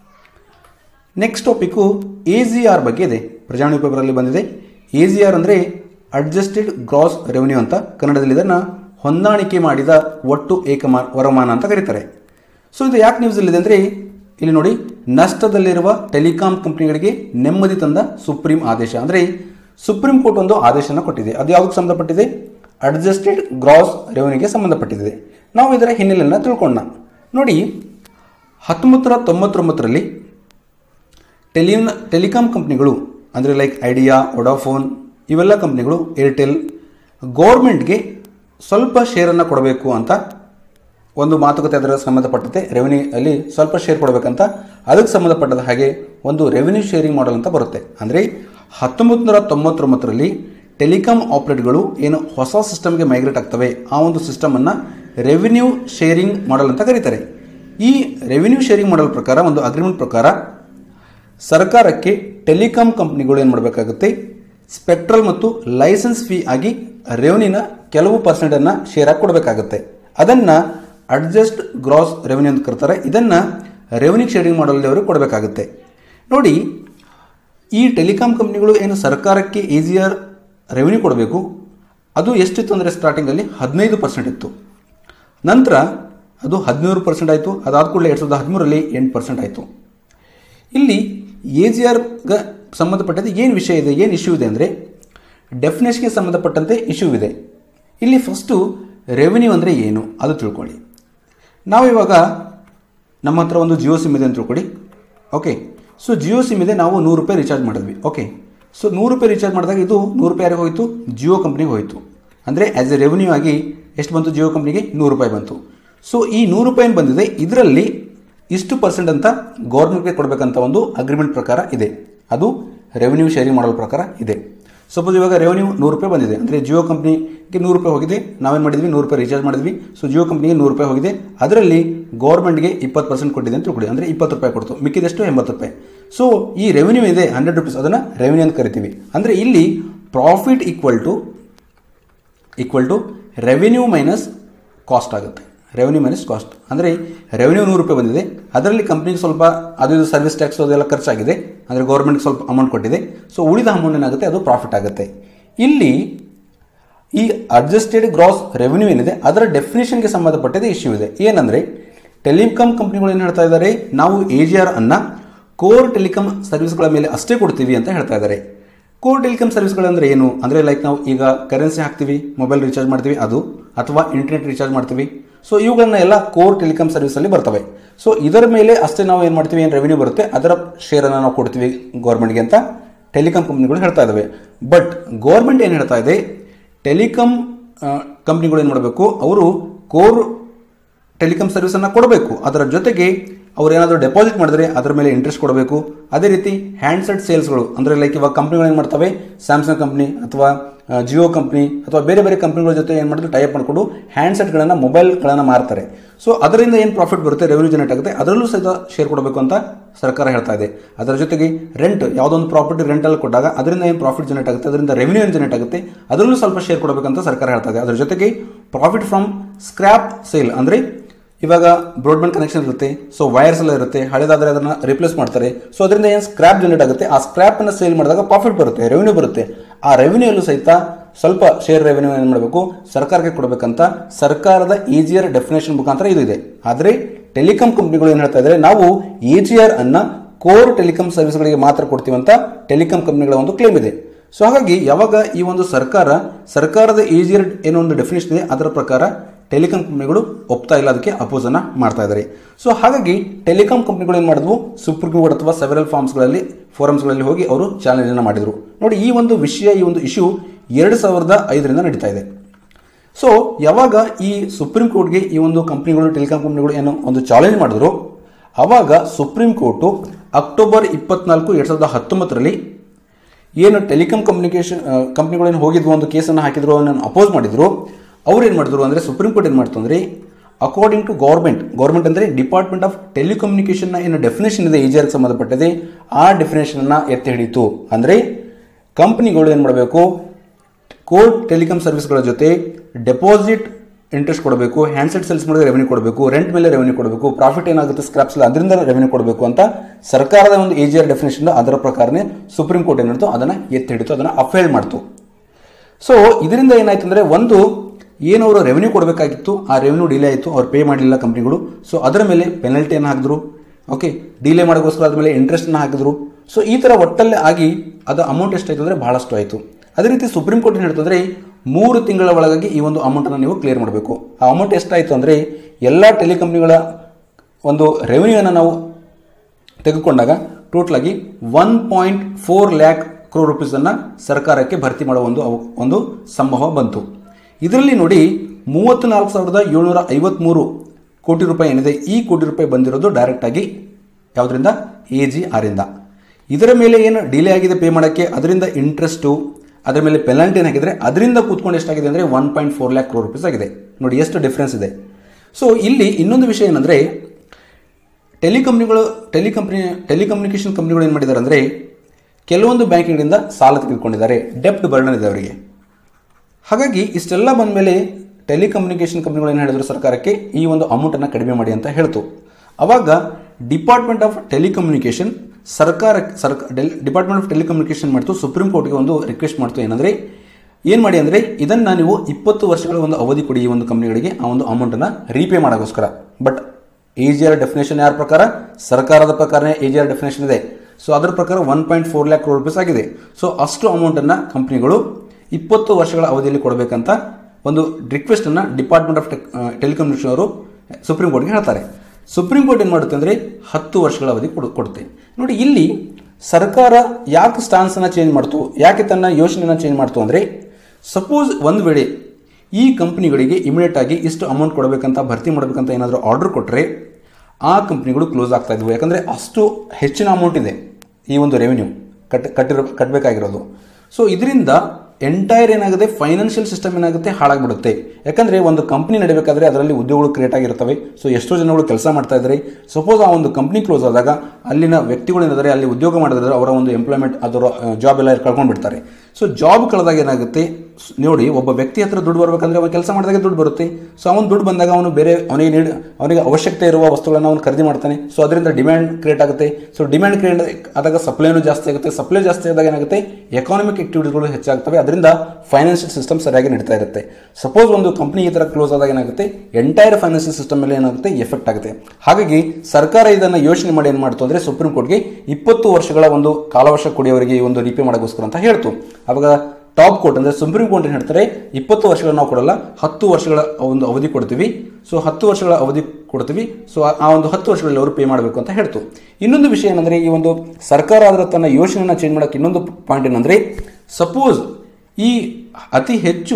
next topic A G R ಬಗ್ಗೆ ಇದೆ ಪ್ರಜಾವಾಣಿ ಪೇಪರಲ್ಲಿ ಬಂದಿದೆ ಎ ಜಿ ಆರ್ ಅಂದರೆ ಅಡ್ಜಸ್ಟೆಡ್ ಗ್ರಾಸ್ ರೆವೆನ್ಯೂ ಅಂತ ಕನ್ನಡದಲ್ಲಿ ಇದನ್ನು ಹೊಂದಾಣಿಕೆ ಮಾಡಿದ ಒಟ್ಟು ಏಕಮಾ ವರಮಾನ ಅಂತ ಕರೀತಾರೆ ಸೊ ಇದು ಯಾಕೆ ನ್ಯೂಸಲ್ಲಿದೆ ಅಂದರೆ ಇಲ್ಲಿ ನೋಡಿ ನಷ್ಟದಲ್ಲಿರುವ ಟೆಲಿಕಾಂ ಕಂಪ್ನಿಗಳಿಗೆ ನೆಮ್ಮದಿ ತಂದ ಸುಪ್ರೀಂ ಆದೇಶ ಅಂದರೆ ಸುಪ್ರೀಂ ಕೋರ್ಟ್ ಒಂದು ಆದೇಶನ ಕೊಟ್ಟಿದೆ ಅದು ಯಾವುದಕ್ಕೆ ಸಂಬಂಧಪಟ್ಟಿದೆ ಅಡ್ಜಸ್ಟೆಡ್ ಗ್ರಾಸ್ ರೆವೆನ್ಯೂಗೆ ಸಂಬಂಧಪಟ್ಟಿದೆ ನಾವು ಇದರ ಹಿನ್ನೆಲೆಯನ್ನು ತಿಳ್ಕೊಳ್ಳೋಣ ನೋಡಿ ಹತ್ತೊಂಬತ್ತು ತೊಂಬತ್ತೊಂಬತ್ತರಲ್ಲಿ ಟೆಲಿನ್ ಟೆಲಿಕಾಂ ಕಂಪ್ನಿಗಳು ಅಂದರೆ ಲೈಕ್ ಐಡಿಯಾ ವೊಡಾಫೋನ್ ಇವೆಲ್ಲ ಕಂಪ್ನಿಗಳು ಏರ್ಟೆಲ್ ಗೌರ್ಮೆಂಟ್ಗೆ ಸ್ವಲ್ಪ ಶೇರನ್ನು ಕೊಡಬೇಕು ಅಂತ ಒಂದು ಮಾತುಕತೆ ಅದರ ಸಂಬಂಧಪಟ್ಟಂತೆ ರೆವೆನ್ಯೂ ಅಲ್ಲಿ ಸ್ವಲ್ಪ ಶೇರ್ ಕೊಡಬೇಕಂತ ಅದಕ್ಕೆ ಸಂಬಂಧಪಟ್ಟದ ಹಾಗೆ ಒಂದು ರೆವೆನ್ಯೂ ಶೇರಿಂಗ್ ಮಾಡೆಲ್ ಅಂತ ಬರುತ್ತೆ ಅಂದರೆ ಹತ್ತೊಂಬತ್ತು ನೂರ ತೊಂಬತ್ತೊಂಬತ್ತರಲ್ಲಿ ಟೆಲಿಕಾಂ ಆಪರೇಟ್ಗಳು ಏನು ಹೊಸ ಸಿಸ್ಟಮ್ಗೆ ಮೈಗ್ರೇಟ್ ಆಗ್ತವೆ ಆ ಒಂದು ಸಿಸ್ಟಮನ್ನು ರೆವಿನ್ಯೂ ಶೇರಿಂಗ್ ಮಾಡೆಲ್ ಅಂತ ಕರೀತಾರೆ ಈ ರೆವಿನ್ಯೂ ಶೇರಿಂಗ್ ಮಾಡೆಲ್ ಪ್ರಕಾರ ಒಂದು ಅಗ್ರಿಮೆಂಟ್ ಪ್ರಕಾರ ಸರ್ಕಾರಕ್ಕೆ ಟೆಲಿಕಾಂ ಕಂಪ್ನಿಗಳು ಏನು ಮಾಡಬೇಕಾಗುತ್ತೆ ಸ್ಪೆಕ್ಟ್ರಲ್ ಮತ್ತು ಲೈಸೆನ್ಸ್ ಫೀ ಆಗಿ ರೆವೆನ್ಯೂನ ಕೆಲವು ಪರ್ಸೆಂಟನ್ನು ಶೇರ್ ಆಗಿ ಕೊಡಬೇಕಾಗುತ್ತೆ ಅದನ್ನು ಅಡ್ಜಸ್ಟ್ ಗ್ರಾಸ್ ರೆವೆನ್ಯೂ ಅಂತ ಕರ್ತಾರೆ ಇದನ್ನು ರೆವೆನ್ಯೂ ಶೇರಿಂಗ್ ಮಾಡಲ್ ಅವರು ಕೊಡಬೇಕಾಗುತ್ತೆ ನೋಡಿ ಈ ಟೆಲಿಕಾಂ ಕಂಪ್ನಿಗಳು ಏನು ಸರ್ಕಾರಕ್ಕೆ ಈಸಿಯರ್ ರೆವೆನ್ಯೂ ಕೊಡಬೇಕು ಅದು ಎಷ್ಟಿತ್ತು ಅಂದರೆ ಸ್ಟಾರ್ಟಿಂಗಲ್ಲಿ ಹದಿನೈದು ಪರ್ಸೆಂಟ್ ಇತ್ತು ನಂತರ ಅದು ಹದಿಮೂರು ಪರ್ಸೆಂಟ್ ಆಯಿತು ಅದಾದ ಕೂಡಲೇ ಎರಡು ಸಾವಿರದ ಹದಿಮೂರರಲ್ಲಿ ಎಂಟು ಪರ್ಸೆಂಟ್ ಆಯಿತು ಇಲ್ಲಿ ಎ ಜಿ ಆರ್ಗೆ ಸಂಬಂಧಪಟ್ಟಂತೆ ಏನು ವಿಷಯ ಇದೆ ಏನು ಇಶ್ಯೂ ಇದೆ ಅಂದರೆ ಡೆಫಿನೇಷನ್ಗೆ ಸಂಬಂಧಪಟ್ಟಂತೆ ಇಶ್ಯೂ ಇದೆ ಇಲ್ಲಿ ಫಸ್ಟು ರೆವಿನ್ಯೂ ಅಂದರೆ ಏನು ಅದು ತಿಳ್ಕೊಳ್ಳಿ ನಾವು ಇವಾಗ ನಮ್ಮ ಹತ್ರ ಒಂದು ಜಿಯೋ ಸಿಮ್ ಇದೆ ಅಂತ ತಿಳ್ಕೊಳ್ಳಿ ಓಕೆ ಸೊ ಜಿಯೋ ಸಿಮ್ ಇದೆ ನಾವು ನೂರು ರೂಪಾಯಿ ರಿಚಾರ್ಜ್ ಮಾಡಿದ್ವಿ ಓಕೆ ಸೊ ನೂರು ರೂಪಾಯಿ ರಿಚಾರ್ಜ್ ಮಾಡಿದಾಗ ಇದು ನೂರು ರೂಪಾಯಿ ಯಾರಿಗೆ ಹೋಯಿತು ಜಿಯೋ ಕಂಪ್ನಿಗೆ ಹೋಯಿತು ಅಂದರೆ ಆ್ಯಸ್ ಎ ರೆವಿನ್ಯೂ ಆಗಿ ಎಷ್ಟು ಬಂತು ಜಿಯೋ ಕಂಪ್ನಿಗೆ ನೂರು ರೂಪಾಯಿ ಬಂತು ಸೊ ಈ ನೂರು ರೂಪಾಯಿ ಬಂದಿದೆ ಇದರಲ್ಲಿ ಇಷ್ಟು ಪರ್ಸೆಂಟ್ ಅಂತ ಗೌರ್ಮೆಂಟ್ಗೆ ಕೊಡಬೇಕಂತ ಒಂದು ಅಗ್ರಿಮೆಂಟ್ ಪ್ರಕಾರ ಇದೆ ಅದು ರೆವಿನ್ಯೂ ಶೇರಿಂಗ್ ಮಾಡಲ್ ಪ್ರಕಾರ ಇದೆ ಸಪೋಸ್ ಇವಾಗ ರೆವೆನ್ಯೂ ನೂರು ರೂಪಾಯಿ ಬಂದಿದೆ ಅಂದರೆ ಜಿಯೋ ಕಂಪ್ನಿಗೆ ನೂರು ರೂಪಾಯಿ ಹೋಗಿದೆ ನಾವೇನು ಮಾಡಿದ್ವಿ ನೂರು ರೂಪಾಯಿ ರೀಚಾರ್ಜ್ ಮಾಡಿದ್ವಿ ಸೊ ಜಿಯೋ ಕಂಪ್ನಿಗೆ ನೂರು ರೂಪಾಯಿ ಹೋಗಿದೆ ಅದರಲ್ಲಿ ಗೌರ್ಮೆಂಟ್ಗೆ ಇಪ್ಪತ್ತು ಪರ್ಸೆಂಟ್ ಕೊಟ್ಟಿದೆ ಅಂತ ತಿಳ್ಕೊಳ್ಳಿ ಅಂದರೆ ಇಪ್ಪತ್ತು ರೂಪಾಯಿ ಕೊಡ್ತು ಮಿಕ್ಕಿದಷ್ಟು ಎಂಬತ್ತು ರೂಪಾಯಿ ಸೊ ಈ ರೆವೆನ್ಯೂ ಇದೆ ಹಂಡ್ರೆಡ್ ರುಪೀಸ್ ಅದನ್ನು ರೆವೆನ್ಯೂ ಅಂತ ಕರಿತೀವಿ ಅಂದರೆ ಇಲ್ಲಿ profit equal to equal to revenue minus cost ಆಗುತ್ತೆ ರೆವೆನ್ಯೂ ಮೈನಸ್ ಕಾಸ್ಟ್ ಅಂದರೆ ರೆವೆನ್ಯೂ ನೂರು ರೂಪಾಯಿ ಬಂದಿದೆ ಅದರಲ್ಲಿ ಕಂಪ್ನಿಗೆ ಸ್ವಲ್ಪ ಅದು ಇದು ಸರ್ವಿಸ್ ಟ್ಯಾಕ್ಸ್ ಅದೆಲ್ಲ ಖರ್ಚಾಗಿದೆ ಅಂದರೆ ಗೌರ್ಮೆಂಟ್ಗೆ ಸ್ವಲ್ಪ ಅಮೌಂಟ್ ಕೊಟ್ಟಿದೆ ಸೊ ಉಳಿದ ಅಮೌಂಟ್ ಏನಾಗುತ್ತೆ ಅದು ಪ್ರಾಫಿಟ್ ಆಗುತ್ತೆ ಇಲ್ಲಿ ಈ ಅಡ್ಜಸ್ಟೆಡ್ ಗ್ರಾಸ್ ರೆವೆನ್ಯೂ ಏನಿದೆ ಅದರ ಡೆಫಿನೇಷನ್ಗೆ ಸಂಬಂಧಪಟ್ಟಿದೆ ಇಶ್ಯೂ ಇದೆ ಏನಂದರೆ ಟೆಲಿಕಾಂ ಕಂಪ್ನಿಗಳು ಏನು ಹೇಳ್ತಾ ಇದ್ದಾರೆ ನಾವು ಎ ಜಿ ಆರ್ ಅನ್ನು ಕೋರ್ ಟೆಲಿಕಾಂ ಸರ್ವಿಸ್ಗಳ ಮೇಲೆ ಅಷ್ಟೇ ಕೊಡ್ತೀವಿ ಅಂತ ಹೇಳ್ತಾ ಇದ್ದಾರೆ ಕೋರ್ ಟೆಲಿಕಾಂ ಸರ್ವಿಸ್ಗಳಂದ್ರೆ ಏನು ಅಂದರೆ ಲೈಕ್ ನಾವು ಈಗ ಕರೆನ್ಸಿ ಹಾಕ್ತೀವಿ ಮೊಬೈಲ್ ರೀಚಾರ್ಜ್ ಮಾಡ್ತೀವಿ ಅದು ಅಥವಾ ಇಂಟರ್ನೆಟ್ ರೀಚಾರ್ಜ್ ಮಾಡ್ತೀವಿ ಸೊ ಇವುಗಳನ್ನ ಎಲ್ಲ ಕೋರ್ ಟೆಲಿಕಾಂ ಸರ್ವಿಸಲ್ಲಿ ಬರ್ತವೆ ಸೊ ಇದರ ಮೇಲೆ ಅಷ್ಟೇ ನಾವು ಏನು ಮಾಡ್ತೀವಿ ಏನು ರೆವಿನ್ಯೂ ಬರುತ್ತೆ ಅದರ ಶೇರನ್ನು ನಾವು ಕೊಡ್ತೀವಿ ಗೌರ್ಮೆಂಟ್ಗೆ ಅಂತ ಟೆಲಿಕಾಂ ಕಂಪ್ನಿಗಳು ಹೇಳ್ತಾ ಇದ್ದಾವೆ ಬಟ್ ಗೌರ್ಮೆಂಟ್ ಏನು ಹೇಳ್ತಾ ಇದೆ ಟೆಲಿಕಾಂ ಕಂಪ್ನಿಗಳು ಏನು ಮಾಡಬೇಕು ಅವರು ಕೋರ್ ಟೆಲಿಕಾಂ ಸರ್ವಿಸನ್ನು ಕೊಡಬೇಕು ಅದರ ಜೊತೆಗೆ ಅವ್ರು ಏನಾದರೂ ಡೆಪಾಸಿಟ್ ಮಾಡಿದ್ರೆ ಅದರ ಮೇಲೆ ಇಂಟ್ರೆಸ್ಟ್ ಕೊಡಬೇಕು ಅದೇ ರೀತಿ ಹ್ಯಾಂಡ್ಸೆಟ್ ಸೇಲ್ಸ್ಗಳು ಅಂದರೆ ಲೈಕ್ ಇವಾಗ ಕಂಪ್ನಿಗಳು ಏನು ಮಾಡ್ತವೆ ಸ್ಯಾಮ್ಸಂಗ್ ಕಂಪ್ನಿ ಅಥವಾ ಜಿಯೋ ಕಂಪ್ನಿ ಅಥವಾ ಬೇರೆ ಬೇರೆ ಕಂಪ್ನಿಗಳ ಜೊತೆ ಏನು ಮಾಡಿದ್ರು ಟೈಪ್ ಮಾಡಿಕೊಂಡು ಹ್ಯಾಂಡ್ಸೆಟ್ಗಳನ್ನು ಮೊಬೈಲ್ಗಳನ್ನು ಮಾರ್ತಾರೆ ಸೊ ಅದರಿಂದ ಏನು ಪ್ರಾಫಿಟ್ ಬರುತ್ತೆ ರೆವೆನ್ಯೂ ಜನರೇಟ್ ಆಗುತ್ತೆ ಅದರಲ್ಲೂ ಸಹಿತ ಶೇರ್ ಕೊಡಬೇಕು ಅಂತ ಸರ್ಕಾರ ಹೇಳ್ತಾ ಇದೆ ಅದರ ಜೊತೆಗೆ ರೆಂಟ್ ಯಾವುದೋ ಒಂದು ಪ್ರಾಪರ್ಟಿ ರೆಂಟಲ್ಲಿ ಕೊಟ್ಟಾಗ ಅದರಿಂದ ಏನು ಪ್ರಾಫಿಟ್ ಜನರೇಟ್ ಆಗುತ್ತೆ ಅದರಿಂದ ರೆವೆನ್ಯೂ ಏನು ಜನರೇಟ್ ಆಗುತ್ತೆ ಅದರಲ್ಲೂ ಸ್ವಲ್ಪ ಶೇರ್ ಕೊಡಬೇಕಂತ ಸರ್ಕಾರ ಹೇಳ್ತಾ ಇದೆ ಅದರ ಜೊತೆಗೆ ಪ್ರಾಫಿಟ್ ಫ್ರಮ್ ಸ್ಕ್ರ್ಯಾಪ್ ಸೇಲ್ ಅಂದರೆ ಇವಾಗ ಬ್ರಾಡ್ಬ್ಯಾಂಡ್ ಕನೆಕ್ಷನ್ ಇರುತ್ತೆ ಸೊ ವೈರ್ಸ್ ಎಲ್ಲ ಇರುತ್ತೆ ಹಳೇದಾದರೆ ಅದನ್ನು ರಿಪ್ಲೇಸ್ ಮಾಡ್ತಾರೆ ಸೊ ಅದರಿಂದ ಏನು ಸ್ಕ್ರ್ಯಾಪ್ ಜನರೇಟ್ ಆಗುತ್ತೆ ಆ ಸ್ಕ್ರ್ಯಾಪನ್ನು ಸೇಲ್ ಮಾಡಿದಾಗ ಪ್ರಾಫಿಟ್ ಬರುತ್ತೆ ರೆವೆನ್ಯೂ ಬರುತ್ತೆ ಆ ರೆವೆನ್ಯೂಲ್ಲೂ ಸಹಿತ ಸ್ವಲ್ಪ ಶೇರ್ ರೆವೆನ್ಯೂ ಏನು ಮಾಡಬೇಕು ಸರ್ಕಾರಕ್ಕೆ ಕೊಡಬೇಕಂತ ಸರ್ಕಾರದ ಈಜಿಯರ್ ಡೆಫಿನೇಷನ್ ಮುಖಾಂತರ ಇದು ಇದೆ ಆದರೆ ಟೆಲಿಕಾಂ ಕಂಪ್ನಿಗಳು ಏನು ಹೇಳ್ತಾ ಇದ್ದಾರೆ ನಾವು ಈಜಿಯರ್ ಅನ್ನ ಕೋರ್ ಟೆಲಿಕಾಂ ಸರ್ವಿಸ್ಗಳಿಗೆ ಮಾತ್ರ ಕೊಡ್ತೀವಿ ಅಂತ ಟೆಲಿಕಾಂ ಕಂಪ್ನಿಗಳ ಒಂದು ಕ್ಲೇಮ್ ಇದೆ ಸೊ ಹಾಗಾಗಿ ಯಾವಾಗ ಈ ಒಂದು ಸರ್ಕಾರ ಸರ್ಕಾರದ ಈಜಿಯರ್ ಏನೋ ಒಂದು ಡೆಫಿನೇಷನ್ ಇದೆ ಅದರ ಪ್ರಕಾರ ಟೆಲಿಕಾಂ ಕಂಪ್ನಿಗಳು ಒಪ್ತಾ ಇಲ್ಲ ಅದಕ್ಕೆ ಅಪೋಸ್ ಅನ್ನ ಮಾಡ್ತಾ ಇದ್ದಾರೆ ಸೊ ಹಾಗಾಗಿ ಟೆಲಿಕಾಂ ಕಂಪ್ನಿಗಳು ಏನು ಮಾಡಿದ್ವು ಸುಪ್ರೀಂ ಕೋರ್ಟ್ ಅಥವಾ ಸೆವೆರಲ್ ಫಾರ್ಮ್ಸ್ಗಳಲ್ಲಿ ಫೋರಮ್ಸ್ಗಳಲ್ಲಿ ಹೋಗಿ ಅವರು ಚಾಲೆಂಜ್ ಅನ್ನು ಮಾಡಿದ್ರು ನೋಡಿ ಈ ಒಂದು ವಿಷಯ ಈ ಒಂದು ಇಶ್ಯೂ ಎರಡು ಸಾವಿರದ ಐದರಿಂದ ನಡೀತಾ ಇದೆ ಸೊ ಯಾವಾಗ ಈ ಸುಪ್ರೀಂ ಕೋರ್ಟ್ಗೆ ಈ ಒಂದು ಕಂಪ್ನಿಗಳು ಟೆಲಿಕಾಂ ಕಂಪ್ನಿಗಳು ಏನೋ ಒಂದು ಚಾಲೆಂಜ್ ಮಾಡಿದ್ರು ಆವಾಗ ಸುಪ್ರೀಂ ಕೋರ್ಟು ಅಕ್ಟೋಬರ್ ಇಪ್ಪತ್ನಾಲ್ಕು ಎರಡು ಸಾವಿರದ ಹತ್ತೊಂಬತ್ತರಲ್ಲಿ ಏನು ಟೆಲಿಕಾಂ ಕಮ್ಯುನಿಕೇಶನ್ ಕಂಪ್ನಿಗಳು ಏನು ಹೋಗಿದ್ವು ಒಂದು ಕೇಸನ್ನು ಹಾಕಿದ್ರು ಅದನ್ನು ಅಪೋಸ್ ಮಾಡಿದ್ರು ಅವ್ರು ಏನು ಮಾಡಿದ್ರು ಅಂದರೆ ಸುಪ್ರೀಂ ಕೋರ್ಟ್ ಏನು ಮಾಡ್ತು ಅಂದರೆ ಅಕಾರ್ಡಿಂಗ್ ಟು ಗೌರ್ಮೆಂಟ್ ಗೌರ್ಮೆಂಟ್ ಅಂದರೆ ಡಿಪಾರ್ಟ್ಮೆಂಟ್ ಆಫ್ ಟೆಲಿಕಮ್ಯುನಿಕೇಷನ್ನ ಏನು ಡೆಫಿನೇಷನ್ ಇದೆ ಈಜಿಯಾರ್ಗೆ ಸಂಬಂಧಪಟ್ಟಿದೆ ಆ ಡೆಫಿನೇಷನನ್ನು ಎತ್ತಿ ಹಿಡಿತು ಅಂದರೆ ಕಂಪ್ನಿಗಳು ಏನು ಮಾಡಬೇಕು ಕೋರ್ ಟೆಲಿಕಾಂ ಸರ್ವಿಸ್ಗಳ ಜೊತೆ ಡೆಪಾಸಿಟ್ ಇಂಟ್ರೆಸ್ಟ್ ಕೊಡಬೇಕು ಹ್ಯಾಂಡ್ಸೆಟ್ ಸೇಲ್ಸ್ ಮಾಡಿದ್ರೆ ರೆವೆನ್ಯೂ ಕೊಡಬೇಕು ರೆಂಟ್ ಮೇಲೆ ರೆವೆನ್ಯೂ ಕೊಡಬೇಕು ಪ್ರಾಫಿಟ್ ಏನಾಗುತ್ತೆ ಸ್ಕ್ರಾಪ್ಸ್ ಅದರಿಂದ ರೆವೆನ್ಯೂ ಕೊಡಬೇಕು ಅಂತ ಸರ್ಕಾರದ ಒಂದು ಏಜಿಯರ್ ಡೆಫಿನೇಷನ್ ಅದರ ಪ್ರಕಾರನೇ ಸುಪ್ರೀಂ ಕೋರ್ಟ್ ಏನಿತ್ತು ಅದನ್ನು ಎತ್ತಿ ಹಿಡಿತು ಅದನ್ನು ಅಫೇಲ್ ಮಾಡ್ತು ಸೊ ಇದರಿಂದ ಏನಾಯ್ತು ಅಂದರೆ ಒಂದು ಏನು ಅವರು ರೆವೆನ್ಯೂ ಕೊಡಬೇಕಾಗಿತ್ತು ಆ ರೆವೆನ್ಯೂ ಡಿಲೇ ಆಯಿತು ಅವ್ರು ಪೇ ಮಾಡಲಿಲ್ಲ ಕಂಪ್ನಿಗಳು ಸೊ ಅದರ ಮೇಲೆ ಪೆನಲ್ಟಿಯನ್ನು ಹಾಕಿದ್ರು ಓಕೆ ಡಿಲೇ ಮಾಡೋಕ್ಕೋಸ್ಕರ ಅದ್ರ ಮೇಲೆ ಇಂಟ್ರೆಸ್ಟನ್ನು ಹಾಕಿದ್ರು ಸೊ ಈ ಥರ ಒಟ್ಟಲ್ಲೇ ಆಗಿ ಅದು ಅಮೌಂಟ್ ಎಷ್ಟಾಯಿತು ಅಂದರೆ ಬಹಳಷ್ಟು ಆಯಿತು ಅದೇ ರೀತಿ ಸುಪ್ರೀಂ ಕೋರ್ಟ್ ಏನು ಹೇಳ್ತಂದ್ರೆ ಮೂರು ತಿಂಗಳ ಒಳಗಾಗಿ ಈ ಒಂದು ಅಮೌಂಟನ್ನು ನೀವು ಕ್ಲಿಯರ್ ಮಾಡಬೇಕು ಆ ಅಮೌಂಟ್ ಎಷ್ಟಾಯಿತು ಅಂದರೆ ಎಲ್ಲ ಟೆಲಿಕಂಪ್ನಿಗಳ ಒಂದು ರೆವೆನ್ಯೂಯನ್ನು ನಾವು ತೆಗೆದುಕೊಂಡಾಗ ಟೋಟಲ್ ಆಗಿ one point four lakh crore ರುಪೀಸನ್ನು ಸರ್ಕಾರಕ್ಕೆ ಭರ್ತಿ ಮಾಡುವ ಒಂದು ಅವ- ಒಂದು ಸಂಭವ ಬಂತು ಇದರಲ್ಲಿ ನೋಡಿ ಮೂವತ್ತು ನಾಲ್ಕು ಸಾವಿರದ ಏಳ್ನೂರ ಐವತ್ತ್ಮೂರು ಕೋಟಿ ರೂಪಾಯಿ ಏನಿದೆ ಈ ಕೋಟಿ ರೂಪಾಯಿ ಬಂದಿರೋದು ಡೈರೆಕ್ಟಾಗಿ ಯಾವುದರಿಂದ ಎ ಜಿ ಆರಿಂದ ಇದರ ಮೇಲೆ ಏನು ಡಿಲೇ ಆಗಿದೆ ಪೇ ಮಾಡೋಕ್ಕೆ ಅದರಿಂದ ಇಂಟ್ರೆಸ್ಟು ಅದರ ಮೇಲೆ ಪೆನಾಲ್ಟಿನ ಹಾಕಿದರೆ ಅದರಿಂದ ಕೂತ್ಕೊಂಡು ಎಷ್ಟಾಗಿದೆ ಅಂದರೆ one point four lakh crore rupees ಆಗಿದೆ ನೋಡಿ ಎಷ್ಟು ಡಿಫ್ರೆನ್ಸ್ ಇದೆ ಸೊ ಇಲ್ಲಿ ಇನ್ನೊಂದು ವಿಷಯ ಏನಂದರೆ ಟೆಲಿಕಂಪ್ನಿಗಳು ಟೆಲಿಕಂಪ್ನಿ ಟೆಲಿಕಮ್ಯುನಿಕೇಷನ್ ಕಂಪ್ನಿಗಳು ಏನು ಮಾಡಿದ್ದಾರೆ ಅಂದರೆ ಕೆಲವೊಂದು ಬ್ಯಾಂಕಿಂಗ್ಗಳಿಂದ ಸಾಲ ತೆಗೆದುಕೊಂಡಿದ್ದಾರೆ ಡೆಪ್ಟ್ ಬರ್ಡನ್ ಇದೆ ಅವರಿಗೆ ಹಾಗಾಗಿ ಇಷ್ಟೆಲ್ಲ ಬಂದ ಮೇಲೆ ಟೆಲಿಕಮ್ಯುನಿಕೇಷನ್ ಕಂಪ್ನಿಗಳು ಏನು ಹೇಳಿದ್ರು ಸರ್ಕಾರಕ್ಕೆ ಈ ಒಂದು ಅಮೌಂಟನ್ನು ಕಡಿಮೆ ಮಾಡಿ ಅಂತ ಹೇಳ್ತು ಅವಾಗ ಡಿಪಾರ್ಟ್ಮೆಂಟ್ ಆಫ್ ಟೆಲಿಕಮ್ಯುನಿಕೇಷನ್ ಸರ್ಕಾರ ಸರ್ಕ ಡಿಪಾರ್ಟ್ಮೆಂಟ್ ಆಫ್ ಟೆಲಿಕಮ್ಯುನಿಕೇಷನ್ ಮಾಡ್ತು ಸುಪ್ರೀಂ ಕೋರ್ಟ್ಗೆ ಒಂದು ರಿಕ್ವೆಸ್ಟ್ ಮಾಡ್ತು ಏನಂದರೆ ಏನು ಮಾಡಿ ಅಂದರೆ ಇದನ್ನು ನೀವು ಇಪ್ಪತ್ತು ವರ್ಷಗಳ ಒಂದು ಅವಧಿ ಕೊಡಿ ಈ ಒಂದು ಕಂಪ್ನಿಗಳಿಗೆ ಆ ಒಂದು ಅಮೌಂಟನ್ನು ರೀಪೇ ಮಾಡೋಕ್ಕೋಸ್ಕರ ಬಟ್ ಎಜಿಆರ್ ಡೆಫಿನೇಷನ್ ಯಾರ ಪ್ರಕಾರ ಸರ್ಕಾರದ ಪ್ರಕಾರನೇ ಎಜಿಆರ್ ಡೆಫಿನೇಷನ್ ಇದೆ ಸೊ ಅದರ ಪ್ರಕಾರ one point four lakh crore rupees ಆಗಿದೆ ಸೊ ಅಷ್ಟು ಅಮೌಂಟನ್ನು ಕಂಪ್ನಿಗಳು ಇಪ್ಪತ್ತು ವರ್ಷಗಳ ಅವಧಿಯಲ್ಲಿ ಕೊಡಬೇಕಂತ ಒಂದು ರಿಕ್ವೆಸ್ಟನ್ನು ಡಿಪಾರ್ಟ್ಮೆಂಟ್ ಆಫ್ ಟೆಕ್ ಟೆಲಿಕಮ್ಯುನಿಕೇಷನ್ ಅವರು ಸುಪ್ರೀಂ ಕೋರ್ಟ್ಗೆ ಹೇಳ್ತಾರೆ ಸುಪ್ರೀಂ ಕೋರ್ಟ್ ಏನು ಮಾಡುತ್ತೆ ಅಂದರೆ ಹತ್ತು ವರ್ಷಗಳ ಅವಧಿ ಕೊಡು ಕೊಡುತ್ತೆ ನೋಡಿ ಇಲ್ಲಿ ಸರ್ಕಾರ ಯಾಕೆ ಸ್ಟಾನ್ಸನ್ನು ಚೇಂಜ್ ಮಾಡ್ತು ಯಾಕೆ ತನ್ನ ಯೋಜನೆಯನ್ನು ಚೇಂಜ್ ಮಾಡ್ತು ಅಂದರೆ ಸಪೋಸ್ ಒಂದು ವೇಳೆ ಈ ಕಂಪ್ನಿಗಳಿಗೆ ಇಮಿಡಿಯೇಟ್ ಆಗಿ ಇಷ್ಟು ಅಮೌಂಟ್ ಕೊಡಬೇಕಂತ ಭರ್ತಿ ಮಾಡಬೇಕಂತ ಏನಾದರೂ ಆರ್ಡರ್ ಕೊಟ್ಟರೆ ಆ ಕಂಪ್ನಿಗಳು ಕ್ಲೋಸ್ ಆಗ್ತಾ ಇದ್ವು ಯಾಕಂದರೆ ಅಷ್ಟು ಹೆಚ್ಚಿನ ಅಮೌಂಟ್ ಇದೆ ಈ ಒಂದು ರೆವೆನ್ಯೂ ಕಟ್ ಕಟ್ಟಿರೋ ಕಟ್ಟಬೇಕಾಗಿರೋದು ಸೊ ಇದರಿಂದ ಎಂಟೈರ್ ಏನಾಗುತ್ತೆ ಫೈನಾನ್ಷಿಯಲ್ ಸಿಸ್ಟಮ್ ಏನಾಗುತ್ತೆ ಹಾಳಾಗ್ಬಿಡುತ್ತೆ ಯಾಕಂದರೆ ಒಂದು ಕಂಪ್ನಿ ನಡೀಬೇಕಾದ್ರೆ ಅದರಲ್ಲಿ ಉದ್ಯೋಗಗಳು ಕ್ರಿಯೇಟ್ ಆಗಿರ್ತವೆ ಸೊ ಎಷ್ಟೋ ಜನಗಳು ಕೆಲಸ ಮಾಡ್ತಾ ಇದ್ದಾರೆ ಸಪೋಸ್ ಆ ಒಂದು ಕಂಪ್ನಿ ಕ್ಲೋಸ್ ಆದಾಗ ಅಲ್ಲಿನ ವ್ಯಕ್ತಿಗಳು ಏನಿದ್ದಾರೆ ಅಲ್ಲಿ ಉದ್ಯೋಗ ಮಾಡಿದ್ರೆ ಅವರ ಒಂದು ಎಂಪ್ಲಾಯ್ಮೆಂಟ್ ಅದರ ಜಾಬ್ ಎಲ್ಲ ಕಳ್ಕೊಂಡು ಬಿಡ್ತಾರೆ ಸೊ ಜಾಬ್ ಕಳೆದಾಗ ಏನಾಗುತ್ತೆ ಸ್- ನೋಡಿ ಒಬ್ಬ ವ್ಯಕ್ತಿ ಹತ್ರ ದುಡ್ಡು ಬರಬೇಕಂದ್ರೆ ಅವನು ಕೆಲಸ ಮಾಡಿದಾಗ ದುಡ್ಡು ಬರುತ್ತೆ ಸೊ ಅವನು ದುಡ್ಡು ಬಂದಾಗ ಅವನು ಬೇರೆ ಅವನಿಗೆ ನೀಡ್ ಅವನಿಗೆ ಅವಶ್ಯಕತೆ ಇರುವ ವಸ್ತುಗಳನ್ನು ಅವನು ಖರೀದಿ ಮಾಡ್ತಾನೆ ಸೊ ಅದರಿಂದ ಡಿಮ್ಯಾಂಡ್ ಕ್ರಿಯೇಟ್ ಆಗುತ್ತೆ ಸೊ ಡಿಮ್ಯಾಂಡ್ ಕ್ರಿಯೇಟ್ ಆದಾಗ ಸಪ್ಲೈನು ಜಾಸ್ತಿ ಆಗುತ್ತೆ ಸಪ್ಲೈ ಜಾಸ್ತಿ ಆದಾಗ ಏನಾಗುತ್ತೆ ಎಕಾನಮಿಕ್ ಆಕ್ಟಿವಿಟೀಸ್ಗಳು ಹೆಚ್ಚಾಗ್ತವೆ ಅದರಿಂದ ಫೈನಾನ್ಷಿಯಲ್ ಸಿಸ್ಟಮ್ ಸರಿಯಾಗಿ ನಡೀತಾ ಇರುತ್ತೆ ಸಪೋಸ್ ಒಂದು ಕಂಪನಿ ಈ ಥರ ಕ್ಲೋಸ್ ಆದಾಗ ಏನಾಗುತ್ತೆ ಎಂಟೈರ್ ಫೈನಾನ್ಷಿಯಲ್ ಸಿಸ್ಟಮ್ ಮೇಲೆ ಏನಾಗುತ್ತೆ ಎಫೆಕ್ಟ್ ಆಗುತ್ತೆ ಹಾಗಾಗಿ ಸರ್ಕಾರ ಇದನ್ನು ಯೋಚನೆ ಮಾಡಿ ಏನು ಮಾಡ್ತು ಅಂದರೆ ಸುಪ್ರೀಂ ಕೋರ್ಟ್ಗೆ ಇಪ್ಪತ್ತು ವರ್ಷಗಳ ಒಂದು ಕಾಲಾವಕಾಶ ಕೊಡಿಯವರಿಗೆ ಈ ಒಂದು ರಿಪೇ ಮಾಡೋಕ್ಕೋಸ್ಕರ ಅಂತ ಹೇಳ್ತು ಅವಾಗ ಟಾಪ್ ಕೋರ್ಟ್ ಅಂದರೆ ಸುಪ್ರೀಂ ಕೋರ್ಟ್ ಏನು ಹೇಳ್ತಾರೆ ಇಪ್ಪತ್ತು ವರ್ಷಗಳ ನಾವು ಕೊಡಲ್ಲ ಹತ್ತು ವರ್ಷಗಳ ಒಂದು ಅವಧಿ ಕೊಡ್ತೀವಿ ಸೊ ಹತ್ತು ವರ್ಷಗಳ ಅವಧಿ ಕೊಡ್ತೀವಿ ಸೊ ಆ- ಆ ಒಂದು ಹತ್ತು ವರ್ಷಗಳಲ್ಲಿ ಅವರು ಪೇ ಮಾಡಬೇಕು ಅಂತ ಹೇಳ್ತು ಇನ್ನೊಂದು ವಿಷಯ ಏನಂದರೆ ಈ ಒಂದು ಸರ್ಕಾರ ಅದರ ತನ್ನ ಯೋಚನೆಯನ್ನು ಚೇಂಜ್ ಮಾಡೋಕ್ಕೆ ಇನ್ನೊಂದು ಪಾಯಿಂಟ್ ಏನಂದರೆ ಸಪೋಸ್ ಈ ಅತಿ ಹೆಚ್ಚು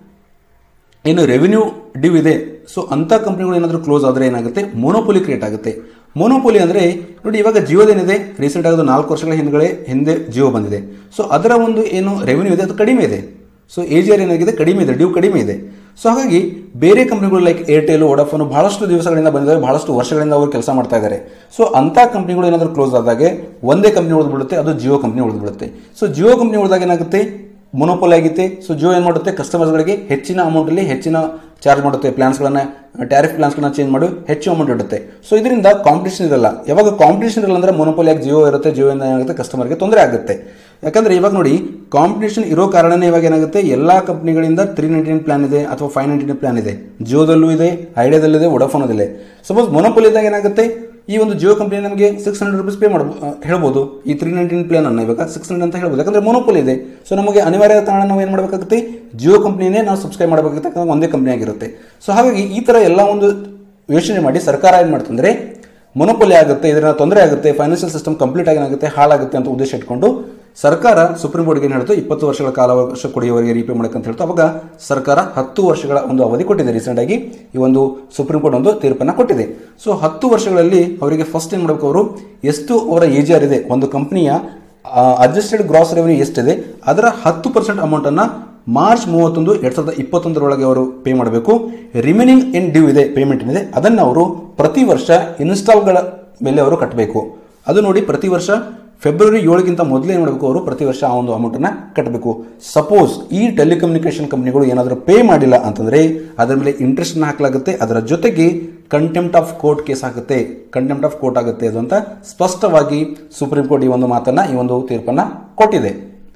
ಏನು ರೆವಿನ್ಯೂ ಡ್ಯೂ ಇದೆ ಸೊ ಅಂಥ ಕಂಪ್ನಿಗಳು ಏನಾದರೂ ಕ್ಲೋಸ್ ಆದರೆ ಏನಾಗುತ್ತೆ ಮೋನೋಪೊಲಿ ಕ್ರಿಯೇಟ್ ಆಗುತ್ತೆ ಮೋನೋಪೊಲಿ ಅಂದರೆ ನೋಡಿ ಇವಾಗ ಜಿಯೋದೇನಿದೆ ರೀಸೆಂಟ್ ಆಗೋದು ನಾಲ್ಕು ವರ್ಷಗಳ ಹಿಂದ್ಗಡೆ ಹಿಂದೆ ಜಿಯೋ ಬಂದಿದೆ ಸೊ ಅದರ ಒಂದು ಏನು ರೆವಿನ್ಯೂ ಇದೆ ಅದು ಕಡಿಮೆ ಇದೆ ಸೊ ಎ ಜಿ ಆರ್ ಏನಾಗಿದೆ ಕಡಿಮೆ ಇದೆ ಡ್ಯೂ ಕಡಿಮೆ ಇದೆ ಸೊ ಹಾಗಾಗಿ ಬೇರೆ ಕಂಪ್ನಿಗಳು ಲೈಕ್ ಏರ್ಟೆಲ್ ವೋಡಾಫೋನ್ ಬಹಳಷ್ಟು ದಿವಸಗಳಿಂದ ಬಂದಿದ್ದಾರೆ ಬಹಳಷ್ಟು ವರ್ಷಗಳಿಂದ ಅವರು ಕೆಲಸ ಮಾಡ್ತಾ ಇದ್ದಾರೆ ಸೊ ಅಂಥ ಕಂಪ್ನಿಗಳು ಏನಾದರೂ ಕ್ಲೋಸ್ ಆದಾಗೆ ಒಂದೇ ಕಂಪ್ನಿ ಉಳಿದು ಬಿಡುತ್ತೆ ಅದು ಜಿಯೋ ಕಂಪ್ನಿ ಉಳಿದು ಬಿಡುತ್ತೆ ಸೊ ಜಿಯೋ ಕಂಪ್ನಿ ಉಳಿದಾಗ ಏನಾಗುತ್ತೆ ಮೊನೋಪೋಲಿ ಆಗುತ್ತೆ ಸೊ ಜಿಯೋ ಏನು ಮಾಡುತ್ತೆ ಕಸ್ಟಮರ್ಸ್ಗಳಿಗೆ ಹೆಚ್ಚಿನ ಅಮೌಂಟಲ್ಲಿ ಹೆಚ್ಚಿನ ಚಾರ್ಜ್ ಮಾಡುತ್ತೆ ಪ್ಲಾನ್ಸ್ಗಳನ್ನು ಟ್ಯಾರಿಫ್ ಪ್ಲಾನ್ಸ್ಗಳನ್ನ ಚೇಂಜ್ ಮಾಡಿ ಹೆಚ್ಚು ಅಮೌಂಟ್ ಇಡುತ್ತೆ ಸೊ ಇದರಿಂದ ಕಾಂಪಿಟೇಷನ್ ಇರಲ್ಲ ಯಾವಾಗ ಕಾಂಪಿಟೇಷನ್ ಇರಲ್ಲ ಅಂದರೆ ಮೊನೋಪೋಲಿಯಾಗಿ ಜಿಯೋ ಇರುತ್ತೆ ಜಿಯೋಯಿಂದ ಏನಾಗುತ್ತೆ ಕಸ್ಟಮರ್ಗೆ ತೊಂದರೆ ಆಗುತ್ತೆ ಯಾಕಂದರೆ ಇವಾಗ ನೋಡಿ ಕಾಂಪಿಟೇಷನ್ ಇರೋ ಕಾರಣನೇ ಇವಾಗ ಏನಾಗುತ್ತೆ ಎಲ್ಲ ಕಂಪ್ನಿಗಳಿಂದ ತ್ರೀ ನೈಂಟಿ ನೈನ್ ಪ್ಲಾನ್ ಇದೆ ಅಥವಾ ಫೈವ್ ನೈಂಟಿ ನೈನ್ ಪ್ಲಾನ್ ಇದೆ ಜಿಯೋದಲ್ಲೂ ಇದೆ ಐಡಿಯಾದಲ್ಲಿದೆ ವೊಡಾಫೋನಲ್ಲಿದೆ ಸಪೋಸ್ ಮೊನೋಪೋಲಿ ಇದ್ದಾಗ ಏನಾಗುತ್ತೆ ಈ ಒಂದು ಜಿಯೋ ಕಂಪನಿ ನಮಗೆ ಸಿಕ್ಸ್ ಹಂಡ್ರೆಡ್ ರುಪೀಸ್ ಪೇ ಮಾಡ್ಬೋದು ಆ, ಹೇಳ್ಬೋದು ಈ ತ್ರೀ ನೈಂಟೀನ್ ಪ್ಲಾನ್ ಅನ್ನ ಇವಾಗ ಸಿಕ್ಸ್ ಹಂಡ್ರೆಡ್ ಅಂತ ಹೇಳ್ಬೋದು ಯಾಕಂದ್ರೆ ಮೊನೋಪೋಲಿ ಇದೆ ಸೊ ನಮಗೆ ಅನಿವಾರ್ಯ ಕಾರಣ ನಾವು ಏನು ಮಾಡಬೇಕಾಗುತ್ತೆ ಜಿಯೋ ಕಂಪ್ನಿನೇ ನಾವು ಸಬ್ಸ್ಕ್ರೈಬ್ ಮಾಡಬೇಕಾಗುತ್ತೆ ಯಾಕಂದ್ರೆ ಒಂದೇ ಕಂಪ್ನಿ ಆಗಿರುತ್ತೆ ಸೊ ಹಾಗಾಗಿ ಈ ಥರ ಎಲ್ಲ ಒಂದು ಯೋಚನೆ ಮಾಡಿ ಸರ್ಕಾರ ಏನು ಮಾಡ್ತಂದ್ರೆ ಮೊನೋಪೊಲಿ ಆಗುತ್ತೆ ಇದರಿಂದ ತೊಂದರೆ ಆಗುತ್ತೆ ಫೈನಾನ್ಷಿಯಲ್ ಸಿಸ್ಟಮ್ ಕಂಪ್ಲೀಟ್ ಆಗಿ ಏನಾಗುತ್ತೆ ಹಾಳಾಗುತ್ತೆ ಅಂತ ಉದ್ದೇಶ ಇಟ್ಕೊಂಡು ಸರ್ಕಾರ ಸುಪ್ರೀಂ ಕೋರ್ಟ್ಗೆ ಏನು ಹೇಳ್ತು ಇಪ್ಪತ್ತು ವರ್ಷಗಳ ಕಾಲಾವಕಾಶ ಕೊಡಿಯವರಿಗೆ ರೀಪೇ ಮಾಡಕ್ಕೆ ಅಂತ ಹೇಳ್ತು ಅವಾಗ ಸರ್ಕಾರ ಹತ್ತು ವರ್ಷಗಳ ಒಂದು ಅವಧಿ ಕೊಟ್ಟಿದೆ ರೀಸೆಂಟ್ ಆಗಿ ಈ ಒಂದು ಸುಪ್ರೀಂ ಕೋರ್ಟ್ ಒಂದು ತೀರ್ಪನ್ನು ಕೊಟ್ಟಿದೆ ಸೊ ಹತ್ತು ವರ್ಷಗಳಲ್ಲಿ ಅವರಿಗೆ ಫಸ್ಟ್ ಏನು ಮಾಡಬೇಕು ಅವರು ಎಷ್ಟು ಅವರ ಎ ಜಿ ಆರ್ ಇದೆ ಒಂದು ಕಂಪನಿಯ ಅಡ್ಜಸ್ಟೆಡ್ ಗ್ರಾಸ್ ರೆವೆನ್ಯೂ ಎಷ್ಟಿದೆ ಅದರ ಹತ್ತು ಪರ್ಸೆಂಟ್ ಅಮೌಂಟನ್ನು ಮಾರ್ಚ್ ಮೂವತ್ತೊಂದು ಎರಡು ಸಾವಿರದ ಇಪ್ಪತ್ತೊಂದರೊಳಗೆ ಅವರು ಪೇ ಮಾಡಬೇಕು ರಿಮೈನಿಂಗ್ ಇನ್ ಡ್ಯೂ ಇದೆ ಪೇಮೆಂಟ್ ಏನಿದೆ ಅದನ್ನು ಅವರು ಪ್ರತಿ ವರ್ಷ ಇನ್ಸ್ಟಾಲ್ಗಳ ಮೇಲೆ ಅವರು ಕಟ್ಟಬೇಕು ಅದು ನೋಡಿ ಪ್ರತಿ ವರ್ಷ ಫೆಬ್ರವರಿ ಏಳಕ್ಕಿಂತ ಮೊದಲೇ ಏನು ಮಾಡಬೇಕು ಅವರು ಪ್ರತಿ ವರ್ಷ ಆ ಒಂದು ಅಮೌಂಟನ್ನು ಕಟ್ಟಬೇಕು ಸಪೋಸ್ ಈ ಟೆಲಿಕಮ್ಯುನಿಕೇಷನ್ ಕಂಪ್ನಿಗಳು ಏನಾದರೂ ಪೇ ಮಾಡಿಲ್ಲ ಅಂತಂದರೆ ಅದರ ಮೇಲೆ ಇಂಟ್ರೆಸ್ಟ್ನ ಹಾಕಲಾಗುತ್ತೆ ಅದರ ಜೊತೆಗೆ ಕಂಟೆಂಪ್ಟ್ ಆಫ್ ಕೋರ್ಟ್ ಕೇಸ್ ಆಗುತ್ತೆ ಕಂಟೆಂಪ್ಟ್ ಆಫ್ ಕೋರ್ಟ್ ಆಗುತ್ತೆ ಅದು ಅಂತ ಸ್ಪಷ್ಟವಾಗಿ ಸುಪ್ರೀಂ ಕೋರ್ಟ್ ಈ ಒಂದು ಮಾತನ್ನು ಈ ಒಂದು ತೀರ್ಪನ್ನು ಕೊಟ್ಟಿದೆ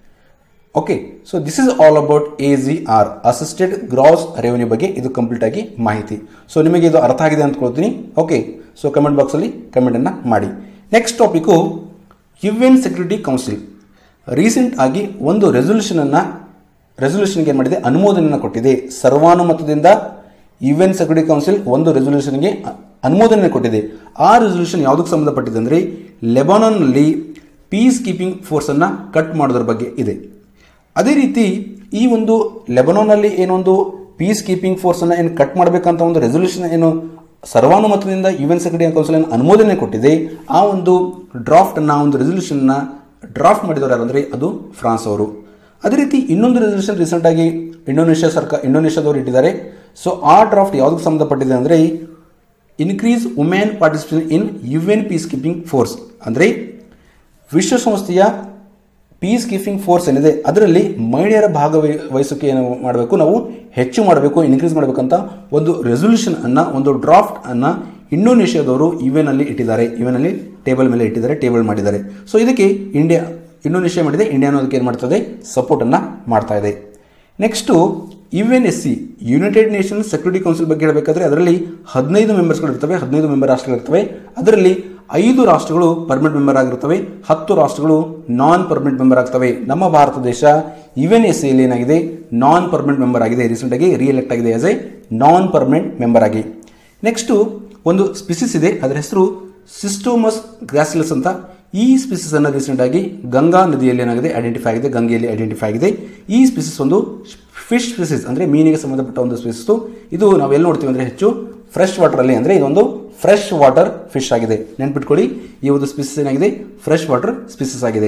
okay so this is all about A G R assisted gross revenue ಬಗ್ಗೆ ಇದು ಕಂಪ್ಲೀಟ್ ಆಗಿ ಮಾಹಿತಿ ಸೊ ನಿಮಗೆ ಇದು ಅರ್ಥ ಆಗಿದೆ ಅಂದ್ಕೊಳ್ತೀನಿ ಓಕೆ ಸೊ ಕಮೆಂಟ್ ಬಾಕ್ಸಲ್ಲಿ ಕಮೆಂಟನ್ನು ಮಾಡಿ next topic U N security council recent ಆಗಿ ಒಂದು ರೆಸೊಲ್ಯೂಷನನ್ನು ರೆಸೊಲ್ಯೂಷನ್ಗೆ ಏನು ಮಾಡಿದೆ ಅನುಮೋದನೆಯನ್ನು ಕೊಟ್ಟಿದೆ ಸರ್ವಾನುಮತದಿಂದ ಯು ಎನ್ ಸೆಕ್ಯೂರಿಟಿ ಕೌನ್ಸಿಲ್ ಒಂದು ರೆಸೊಲ್ಯೂಷನ್ಗೆ ಅನುಮೋದನೆ ಕೊಟ್ಟಿದೆ ಆ ರೆಸೊಲ್ಯೂಷನ್ ಯಾವುದಕ್ಕೆ ಸಂಬಂಧಪಟ್ಟಿದೆ ಅಂದರೆ ಲೆಬನಾನ್ನಲ್ಲಿ ಪೀಸ್ ಕೀಪಿಂಗ್ ಫೋರ್ಸನ್ನು ಕಟ್ ಮಾಡೋದ್ರ ಬಗ್ಗೆ ಇದೆ ಅದೇ ರೀತಿ ಈ ಒಂದು ಲೆಬನಾನ್ನಲ್ಲಿ ಏನೊಂದು ಪೀಸ್ ಕೀಪಿಂಗ್ ಫೋರ್ಸನ್ನು ಏನು ಕಟ್ ಮಾಡಬೇಕಂತ ಒಂದು ರೆಸೊಲ್ಯೂಷನ್ ಏನು ಸರ್ವಾನುಮತದಿಂದ ಯು ಎನ್ ಸೆಕ್ರೆಟರಿ ಕೌನ್ಸಿಲ್ ಏನು ಅನುಮೋದನೆ ಕೊಟ್ಟಿದೆ ಆ ಒಂದು ಡ್ರಾಫ್ಟನ್ನು ಒಂದು ರೆಸೊಲ್ಯೂಷನ್ನ ಡ್ರಾಫ್ಟ್ ಮಾಡಿದವರು ಯಾರು ಅಂದರೆ ಅದು ಫ್ರಾನ್ಸ್ ಅವರು ಅದೇ ರೀತಿ ಇನ್ನೊಂದು ರೆಸೊಲ್ಯೂಷನ್ ರೀಸೆಂಟಾಗಿ ಇಂಡೋನೇಷ್ಯಾ ಸರ್ಕಾರ ಇಂಡೋನೇಷ್ಯಾದವರು ಇಟ್ಟಿದ್ದಾರೆ ಸೊ ಆ ಡ್ರಾಫ್ಟ್ ಯಾವುದಕ್ಕೆ ಸಂಬಂಧಪಟ್ಟಿದೆ ಅಂದರೆ increase women participation in U N peace keeping force ಅಂದರೆ ವಿಶ್ವಸಂಸ್ಥೆಯ ಪೀಸ್ ಕೀಪಿಂಗ್ ಫೋರ್ಸ್ ಏನಿದೆ ಅದರಲ್ಲಿ ಮಹಿಳೆಯರ ಭಾಗವಹಿಸುವಿಕೆ ಏನು ಮಾಡಬೇಕು ನಾವು ಹೆಚ್ಚು ಮಾಡಬೇಕು ಇನ್ಕ್ರೀಸ್ ಮಾಡಬೇಕಂತ ಒಂದು ರೆಸೊಲ್ಯೂಷನ್ ಅನ್ನ ಒಂದು ಡ್ರಾಫ್ಟ್ ಅನ್ನ ಇಂಡೋನೇಷ್ಯಾದವರು ಯುಎನ್ ಅಲ್ಲಿ ಇಟ್ಟಿದ್ದಾರೆ ಯುಎನ್ ಅಲ್ಲಿ ಟೇಬಲ್ ಮೇಲೆ ಇಟ್ಟಿದ್ದಾರೆ ಟೇಬಲ್ ಮಾಡಿದ್ದಾರೆ ಸೊ ಇದಕ್ಕೆ ಇಂಡಿಯಾ ಇಂಡೋನೇಷ್ಯಾ ಮಾಡಿದೆ ಇಂಡಿಯಾ ಅನ್ನೋದಕ್ಕೆ ಏನು ಮಾಡ್ತದೆ ಸಪೋರ್ಟ್ ಅನ್ನ ಮಾಡ್ತಾ ಇದೆ next U N S C United Nation Security Council ಬಗ್ಗೆ ಹೇಳಬೇಕಾದ್ರೆ ಅದರಲ್ಲಿ ಹದಿನೈದು ಮೆಂಬರ್ಸ್ಗಳು ಇರ್ತವೆ ಹದಿನೈದು ಮೆಂಬರ್ ರಾಷ್ಟ್ರಗಳಿರ್ತವೆ ಅದರಲ್ಲಿ ಐದು ರಾಷ್ಟ್ರಗಳು ಪರ್ಮನೆಂಟ್ ಮೆಂಬರ್ ಆಗಿರ್ತವೆ ಹತ್ತು ರಾಷ್ಟ್ರಗಳು ನಾನ್ ಪರ್ಮನೆಂಟ್ ಮೆಂಬರ್ ಆಗ್ತವೆ ನಮ್ಮ ಭಾರತ ದೇಶ ಯು ಎನ್ ಎಸ್ ಸಿಯಲ್ಲಿ ಏನಾಗಿದೆ ನಾನ್ ಪರ್ಮನೆಂಟ್ ಮೆಂಬರ್ ಆಗಿದೆ ರೀಸೆಂಟಾಗಿ ರಿಎಲೆಕ್ಟ್ ಆಗಿದೆ as a non permanent member ಆಗಿ ನೆಕ್ಸ್ಟು ಒಂದು ಸ್ಪಿಸಿಸ್ ಇದೆ ಅದರ ಹೆಸರು ಸಿಸ್ಟೋಮಸ್ ಗ್ರಾಸಿಲಸ್ ಅಂತ ಈ ಸ್ಪಿಸಿಸ್ ಅನ್ನು ರೀಸೆಂಟ್ ಆಗಿ ಗಂಗಾ ನದಿಯಲ್ಲಿ ಏನಾಗಿದೆ ಐಡೆಂಟಿಫೈ ಆಗಿದೆ ಗಂಗೆಯಲ್ಲಿ ಐಡೆಂಟಿಫೈ ಆಗಿದೆ ಈ ಸ್ಪಿಸಿಸ್ ಒಂದು ಫಿಶ್ ಸ್ಪಿಸಿಸ್ ಅಂದರೆ ಮೀನಿಗೆ ಸಂಬಂಧಪಟ್ಟ ಒಂದು ಸ್ಪಿಸಿಸ್ ಇದು ನಾವು ಎಲ್ಲಿ ನೋಡ್ತೀವಿ ಅಂದರೆ ಹೆಚ್ಚು ಫ್ರೆಶ್ ವಾಟರಲ್ಲಿ ಅಂದರೆ ಇದೊಂದು ಫ್ರೆಶ್ ವಾಟರ್ ಫಿಶ್ ಆಗಿದೆ ನೆನ್ಪಿಟ್ಕೊಳ್ಳಿ ಈ ಒಂದು ಸ್ಪಿಸಿಸ್ ಏನಾಗಿದೆ ಫ್ರೆಶ್ ವಾಟರ್ ಸ್ಪಿಸಿಸ್ ಆಗಿದೆ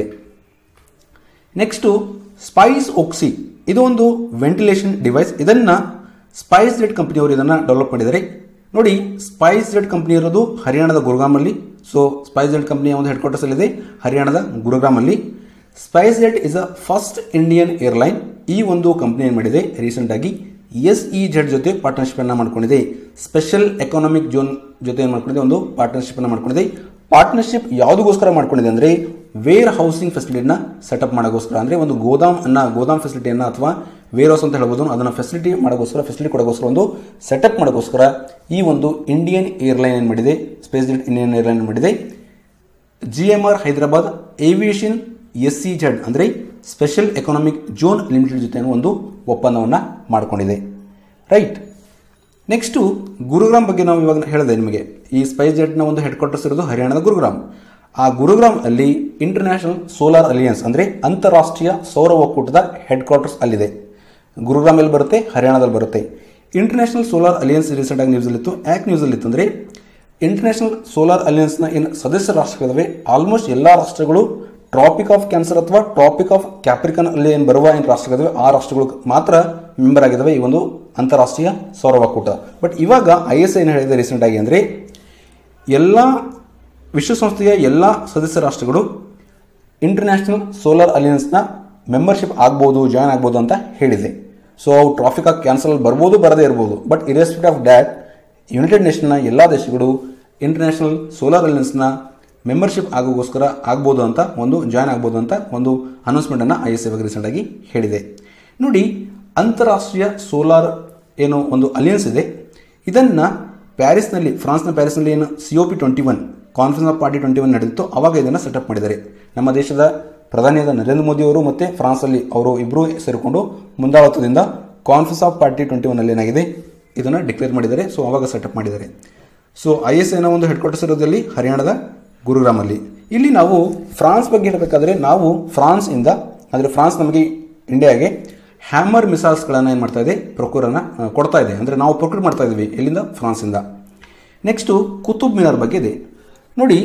ನೆಕ್ಸ್ಟು ಸ್ಪೈಸ್ ಒಕ್ಸಿ ಇದು ಒಂದು ವೆಂಟಿಲೇಷನ್ ಡಿವೈಸ್ ಇದನ್ನು ಸ್ಪೈಸ್ ಜೆಟ್ ಕಂಪನಿಯವರು ಇದನ್ನು ಡೆವಲಪ್ ಮಾಡಿದ್ದಾರೆ ನೋಡಿ ಸ್ಪೈಸ್ ಜೆಟ್ ಕಂಪನಿ ಇರೋದು ಹರಿಯಾಣದ ಗುರುಗಾಮಲ್ಲಿ ಸೊ ಸ್ಪೈಸ್ ಜೆಟ್ ಕಂಪನಿಯ ಒಂದು ಹೆಡ್ ಕ್ವಾರ್ಟರ್ಸ್ ಇದೆ ಹರಿಯಾಣದ ಗುರುಗ್ರಾಮಲ್ಲಿ SpiceJet is a first Indian airline ಈ ಒಂದು ಕಂಪನಿ ಏನು ಮಾಡಿದೆ ರೀಸೆಂಟ್ ಆಗಿ ಎಸ್ ಇ ಜೆಡ್ ಜೊತೆ ಪಾರ್ಟ್ನರ್ಶಿಪ್ ಅನ್ನ ಮಾಡ್ಕೊಂಡಿದೆ ಸ್ಪೆಷಲ್ ಎಕನಾಮಿಕ್ ಜೋನ್ ಜೊತೆ ಏನು ಮಾಡ್ಕೊಂಡಿದೆ ಒಂದು ಪಾರ್ಟ್ನರ್ಶಿಪ್ ಅನ್ನ ಮಾಡ್ಕೊಂಡಿದೆ ಪಾರ್ಟ್ನರ್ಶಿಪ್ ಯಾವುದಕ್ಕೋಸ್ಕರ ಮಾಡ್ಕೊಂಡಿದೆ ಅಂದರೆ ವೇರ್ ಹೌಸಿಂಗ್ ಫೆಸಿಲಿಟಿನ ಸೆಟಪ್ ಮಾಡೋಕ್ಕೋಸ್ಕರ ಅಂದರೆ ಒಂದು ಗೋದಾಮ್ ಅನ್ನ ಗೋದಾಮ್ ಫೆಸಿಲಿಟಿಯನ್ನು ಅಥವಾ ವೇರ್ ಹೌಸ್ ಅಂತ ಹೇಳ್ಬೋದು ಅದನ್ನು ಫೆಸಿಲಿಟಿ ಮಾಡೋಕ್ಕೋಸ್ಕರ ಫೆಸಿಲಿಟಿ ಕೊಡೋಕ್ಕೋಸ್ಕರ ಒಂದು ಸೆಟಪ್ ಮಾಡೋಕ್ಕೋಸ್ಕರ ಈ ಒಂದು ಇಂಡಿಯನ್ ಏರ್ಲೈನ್ ಏನು ಮಾಡಿದೆ ಸ್ಪೇಸ್ ಜೆಟ್ ಇಂಡಿಯನ್ ಏರ್ಲೈನ್ ಮಾಡಿದೆ G M R Hyderabad aviation S E Z ಅಂದರೆ ಸ್ಪೆಷಲ್ ಎಕನಾಮಿಕ್ ಜೋನ್ ಲಿಮಿಟೆಡ್ ಜೊತೆ ಒಂದು ಒಪ್ಪಂದವನ್ನು ಮಾಡಿಕೊಂಡಿದೆ ರೈಟ್ ನೆಕ್ಸ್ಟು ಗುರುಗ್ರಾಮ್ ಬಗ್ಗೆ ನಾವು ಇವಾಗ ಹೇಳಿದೆ ನಿಮಗೆ ಈ ಸ್ಪೈಸ್ ಜೆಟ್ನ ಒಂದು ಹೆಡ್ ಕ್ವಾರ್ಟರ್ಸ್ ಇರೋದು ಹರಿಯಾಣದ ಗುರುಗ್ರಾಮ್ ಆ ಗುರುಗ್ರಾಮ್ ಅಲ್ಲಿ ಇಂಟರ್ನ್ಯಾಷನಲ್ ಸೋಲಾರ್ ಅಲಿಯನ್ಸ್ ಅಂದರೆ ಅಂತಾರಾಷ್ಟ್ರೀಯ ಸೌರ ಒಕ್ಕೂಟದ ಹೆಡ್ ಕ್ವಾರ್ಟರ್ಸ್ ಅಲ್ಲಿದೆ ಗುರುಗ್ರಾಮ್ ಎಲ್ಲಿ ಬರುತ್ತೆ ಹರಿಯಾಣದಲ್ಲಿ ಬರುತ್ತೆ ಇಂಟರ್ನ್ಯಾಷನಲ್ ಸೋಲಾರ್ ಅಲಿಯನ್ಸ್ ರೀಸೆಂಟ್ ಆಗಿ ನ್ಯೂಸಲ್ಲಿತ್ತು ಯಾಕೆ ನ್ಯೂಸಲ್ಲಿತ್ತು ಅಂದರೆ ಇಂಟರ್ನ್ಯಾಷನಲ್ ಸೋಲಾರ್ ಅಲಿಯನ್ಸ್ನ ಏನು ಸದಸ್ಯ ರಾಷ್ಟ್ರಗಳಿವೆ ಆಲ್ಮೋಸ್ಟ್ ಎಲ್ಲ ರಾಷ್ಟ್ರಗಳು ಟ್ರಾಪಿಕ್ ಆಫ್ ಕ್ಯಾನ್ಸರ್ ಅಥವಾ ಟ್ರಾಪಿಕ್ ಆಫ್ ಕ್ಯಾಪ್ರಿಕನ್ ಅಲ್ಲಿ ಏನು ಬರುವ ಏನು ರಾಷ್ಟ್ರಗಳಿವೆ ಆ ರಾಷ್ಟ್ರಗಳು ಮಾತ್ರ ಮೆಂಬರ್ ಆಗಿದ್ದಾವೆ ಈ ಒಂದು ಅಂತಾರಾಷ್ಟ್ರೀಯ ಸೌರ ಒಕ್ಕೂಟ ಬಟ್ ಇವಾಗ ಐ ಎಸ್ ಏನು ಹೇಳಿದೆ ರೀಸೆಂಟ್ ಆಗಿ ಅಂದರೆ ಎಲ್ಲ ವಿಶ್ವಸಂಸ್ಥೆಯ ಎಲ್ಲ ಸದಸ್ಯ ರಾಷ್ಟ್ರಗಳು ಇಂಟರ್ನ್ಯಾಷನಲ್ ಸೋಲಾರ್ ಅಲಿಯನ್ಸ್ನ ಮೆಂಬರ್ಶಿಪ್ ಆಗ್ಬೋದು ಜಾಯ್ನ್ ಆಗ್ಬೋದು ಅಂತ ಹೇಳಿದೆ ಸೊ ಅವು ಟ್ರಾಫಿಕ್ ಆಫ್ ಕ್ಯಾನ್ಸಲ್ ಬರ್ಬೋದು ಬರದೇ ಇರ್ಬೋದು but irrespective of that United ನೇಷನ್ನ ಎಲ್ಲ ದೇಶಗಳು ಇಂಟರ್ನ್ಯಾಷನಲ್ ಸೋಲಾರ್ ಅಲಿಯನ್ಸ್ನ ಮೆಂಬರ್ಶಿಪ್ ಆಗೋಗೋಸ್ಕರ ಆಗ್ಬೋದು ಅಂತ ಒಂದು ಜಾಯ್ನ್ ಆಗ್ಬೋದು ಅಂತ ಒಂದು ಅನೌನ್ಸ್ಮೆಂಟನ್ನು ಐ ಎಸ್ ಇವಾಗ ರೀಸೆಂಟಾಗಿ ಹೇಳಿದೆ ನೋಡಿ ಅಂತಾರಾಷ್ಟ್ರೀಯ ಸೋಲಾರ್ ಏನು ಒಂದು ಅಲಿಯನ್ಸ್ ಇದೆ ಇದನ್ನು ಪ್ಯಾರಿಸ್ನಲ್ಲಿ ಫ್ರಾನ್ಸ್ನ ಪ್ಯಾರಿಸ್ನಲ್ಲಿ ಏನು C O P twenty one conference of party twenty one ನಡೆದಿತ್ತು ಅವಾಗ ಇದನ್ನು ಸೆಟಪ್ ಮಾಡಿದ್ದಾರೆ ನಮ್ಮ ದೇಶದ ಪ್ರಧಾನಿಯಾದ ನರೇಂದ್ರ ಮೋದಿ ಅವರು ಮತ್ತು ಫ್ರಾನ್ಸಲ್ಲಿ ಅವರು ಇಬ್ಬರೂ ಸೇರಿಕೊಂಡು ಮುಂದಾಳತ್ವದಿಂದ ಕಾನ್ಫರೆನ್ಸ್ ಆಫ್ ಪಾರ್ಟಿ ಟ್ವೆಂಟಿ ಒನ್ನಲ್ಲಿ ಏನಾಗಿದೆ ಇದನ್ನು ಡಿಕ್ಲೇರ್ ಮಾಡಿದ್ದಾರೆ ಸೊ ಅವಾಗ ಸೆಟಪ್ ಮಾಡಿದ್ದಾರೆ ಸೊ ಐ ಎಸ್ ಎನ ಒಂದು ಹೆಡ್ ಕ್ವಾರ್ಟರ್ಸ್ ಇರೋದಲ್ಲಿ ಹರಿಯಾಣದ ಗುರುಗ್ರಾಮಲ್ಲಿ ಇಲ್ಲಿ ನಾವು ಫ್ರಾನ್ಸ್ ಬಗ್ಗೆ ಹೇಳಬೇಕಾದ್ರೆ ನಾವು ಫ್ರಾನ್ಸ್ ಇಂದ ಅಂದರೆ ಫ್ರಾನ್ಸ್ ನಮಗೆ ಇಂಡಿಯಾಗೆ ಹ್ಯಾಮರ್ ಮಿಸೈಲ್ಸ್ಗಳನ್ನು ಏನು ಮಾಡ್ತಾ ಇದೆ ಪ್ರೊಕ್ಯೂರನ್ನು ಕೊಡ್ತಾ ಇದೆ ಅಂದರೆ ನಾವು ಪ್ರೊಕ್ಯೂರ್ ಮಾಡ್ತಾ ಇದ್ದೀವಿ ಎಲ್ಲಿಂದ ಫ್ರಾನ್ಸಿಂದ ನೆಕ್ಸ್ಟು ಕುತುಬ್ ಮಿನಾರ್ ಬಗ್ಗೆ ಇದೆ ನೋಡಿ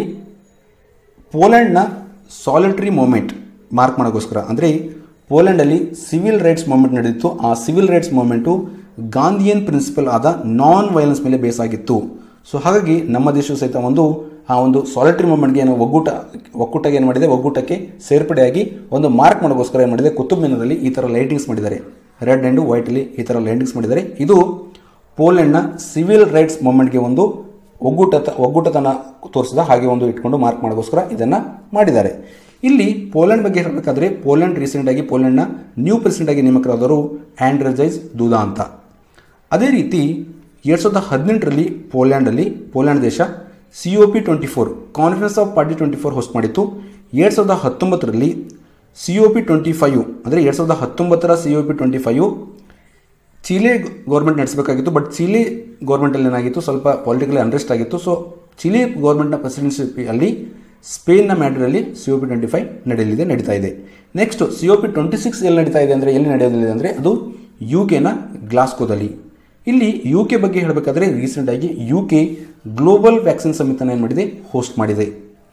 ಪೋಲೆಂಡ್ನ ಸಾಲಿಟರಿ ಮೂಮೆಂಟ್ ಮಾರ್ಕ್ ಮಾಡೋಕ್ಕೋಸ್ಕರ ಅಂದರೆ ಪೋಲೆಂಡಲ್ಲಿ ಸಿವಿಲ್ ರೈಟ್ಸ್ ಮೂವ್ಮೆಂಟ್ ನಡೆದಿತ್ತು ಆ civil rights movement Gandhian principle ಆದ ನಾನ್ ವೈಲೆನ್ಸ್ ಮೇಲೆ ಬೇಸ್ ಆಗಿತ್ತು ಸೊ ಹಾಗಾಗಿ ನಮ್ಮ ದೇಶವು ಸಹಿತ ಒಂದು ಆ ಒಂದು ಸಾಲಿಟರಿ ಮೂವ್ಮೆಂಟ್ಗೆ ಏನು ಒಗ್ಗೂಟ ಒಕ್ಕೂಟಕ್ಕೆ ಏನು ಮಾಡಿದೆ ಒಗ್ಗೂಟಕ್ಕೆ ಸೇರ್ಪಡೆಯಾಗಿ ಒಂದು ಮಾರ್ಕ್ ಮಾಡೋಕ್ಕೋಸ್ಕರ ಏನು ಮಾಡಿದೆ ಕುತುಬ್ ಮಿನಾರಲ್ಲಿ ಈ ಥರ ಲೈಟಿಂಗ್ಸ್ ಮಾಡಿದ್ದಾರೆ ರೆಡ್ ಆ್ಯಂಡ್ ವೈಟಲ್ಲಿ ಈ ಥರ ಲೈಟಿಂಗ್ಸ್ ಮಾಡಿದ್ದಾರೆ ಇದು ಪೋಲೆಂಡ್ನ ಸಿವಿಲ್ ರೈಟ್ಸ್ ಮೂವ್ಮೆಂಟ್ಗೆ ಒಂದು ಒಗ್ಗೂಟ ಒಗ್ಗೂಟತನ ತೋರಿಸಿದ ಹಾಗೆ ಒಂದು ಇಟ್ಕೊಂಡು ಮಾರ್ಕ್ ಮಾಡೋಕ್ಕೋಸ್ಕರ ಇದನ್ನು ಮಾಡಿದ್ದಾರೆ ಇಲ್ಲಿ ಪೋಲೆಂಡ್ ಬಗ್ಗೆ ಹೇಳಬೇಕಾದ್ರೆ ಪೋಲೆಂಡ್ ರೀಸೆಂಟಾಗಿ ಪೋಲೆಂಡ್ನ ನ್ಯೂ ಪ್ರೆಸಿಡೆಂಟಾಗಿ ನೇಮಕರಾದವರು ಆಂಡ್ರಜೈಸ್ ದೂದಾ ಅಂತ ಅದೇ ರೀತಿ ಎರಡು ಸಾವಿರದ ಹದಿನೆಂಟರಲ್ಲಿ ಪೋಲ್ಯಾಂಡಲ್ಲಿ ಪೋಲ್ಯಾಂಡ್ ದೇಶ C O P twenty four conference of party twenty four host ಮಾಡಿತ್ತು ಎರಡು ಸಾವಿರದ ಹತ್ತೊಂಬತ್ತರಲ್ಲಿ C O P twenty five ಅಂದರೆ ಎರಡು ಸಾವಿರದ ಹತ್ತೊಂಬತ್ತರ C O P twenty five Chile government ನಡೆಸಬೇಕಾಗಿತ್ತು ಬಟ್ ಚಿಲಿ ಗೌರ್ಮೆಂಟಲ್ಲಿ ಏನಾಗಿತ್ತು ಸ್ವಲ್ಪ ಪೊಲಿಟಿಕಲಿ ಅನ್ರೆಸ್ಟ್ ಆಗಿತ್ತು ಸೊ ಚಿಲಿ ಗೌರ್ಮೆಂಟ್ನ ಪ್ರೆಸಿಡೆನ್ಶಿಪ್ ಅಲ್ಲಿ ಸ್ಪೇನ್ನ ಮ್ಯಾಟ್ರಲ್ಲಿ C O P twenty five ನಡೆಯಲಿದೆ ನಡೀತಾ ಇದೆ next C O P twenty six ಎಲ್ಲಿ ನಡೀತಾ ಇದೆ ಅಂದರೆ ಎಲ್ಲಿ ನಡೆಯೋದಿದೆ ಅಂದರೆ ಅದು ಯು ಕೆನ ಗ್ಲಾಸ್ಕೋದಲ್ಲಿ ಇಲ್ಲಿ ಯು ಕೆ ಬಗ್ಗೆ ಹೇಳಬೇಕಾದ್ರೆ ರೀಸೆಂಟಾಗಿ ಯು ಕೆ ಗ್ಲೋಬಲ್ ವ್ಯಾಕ್ಸಿನ್ ಸಮಿತಿನ ಏನು ಮಾಡಿದೆ ಹೋಸ್ಟ್ ಮಾಡಿದೆ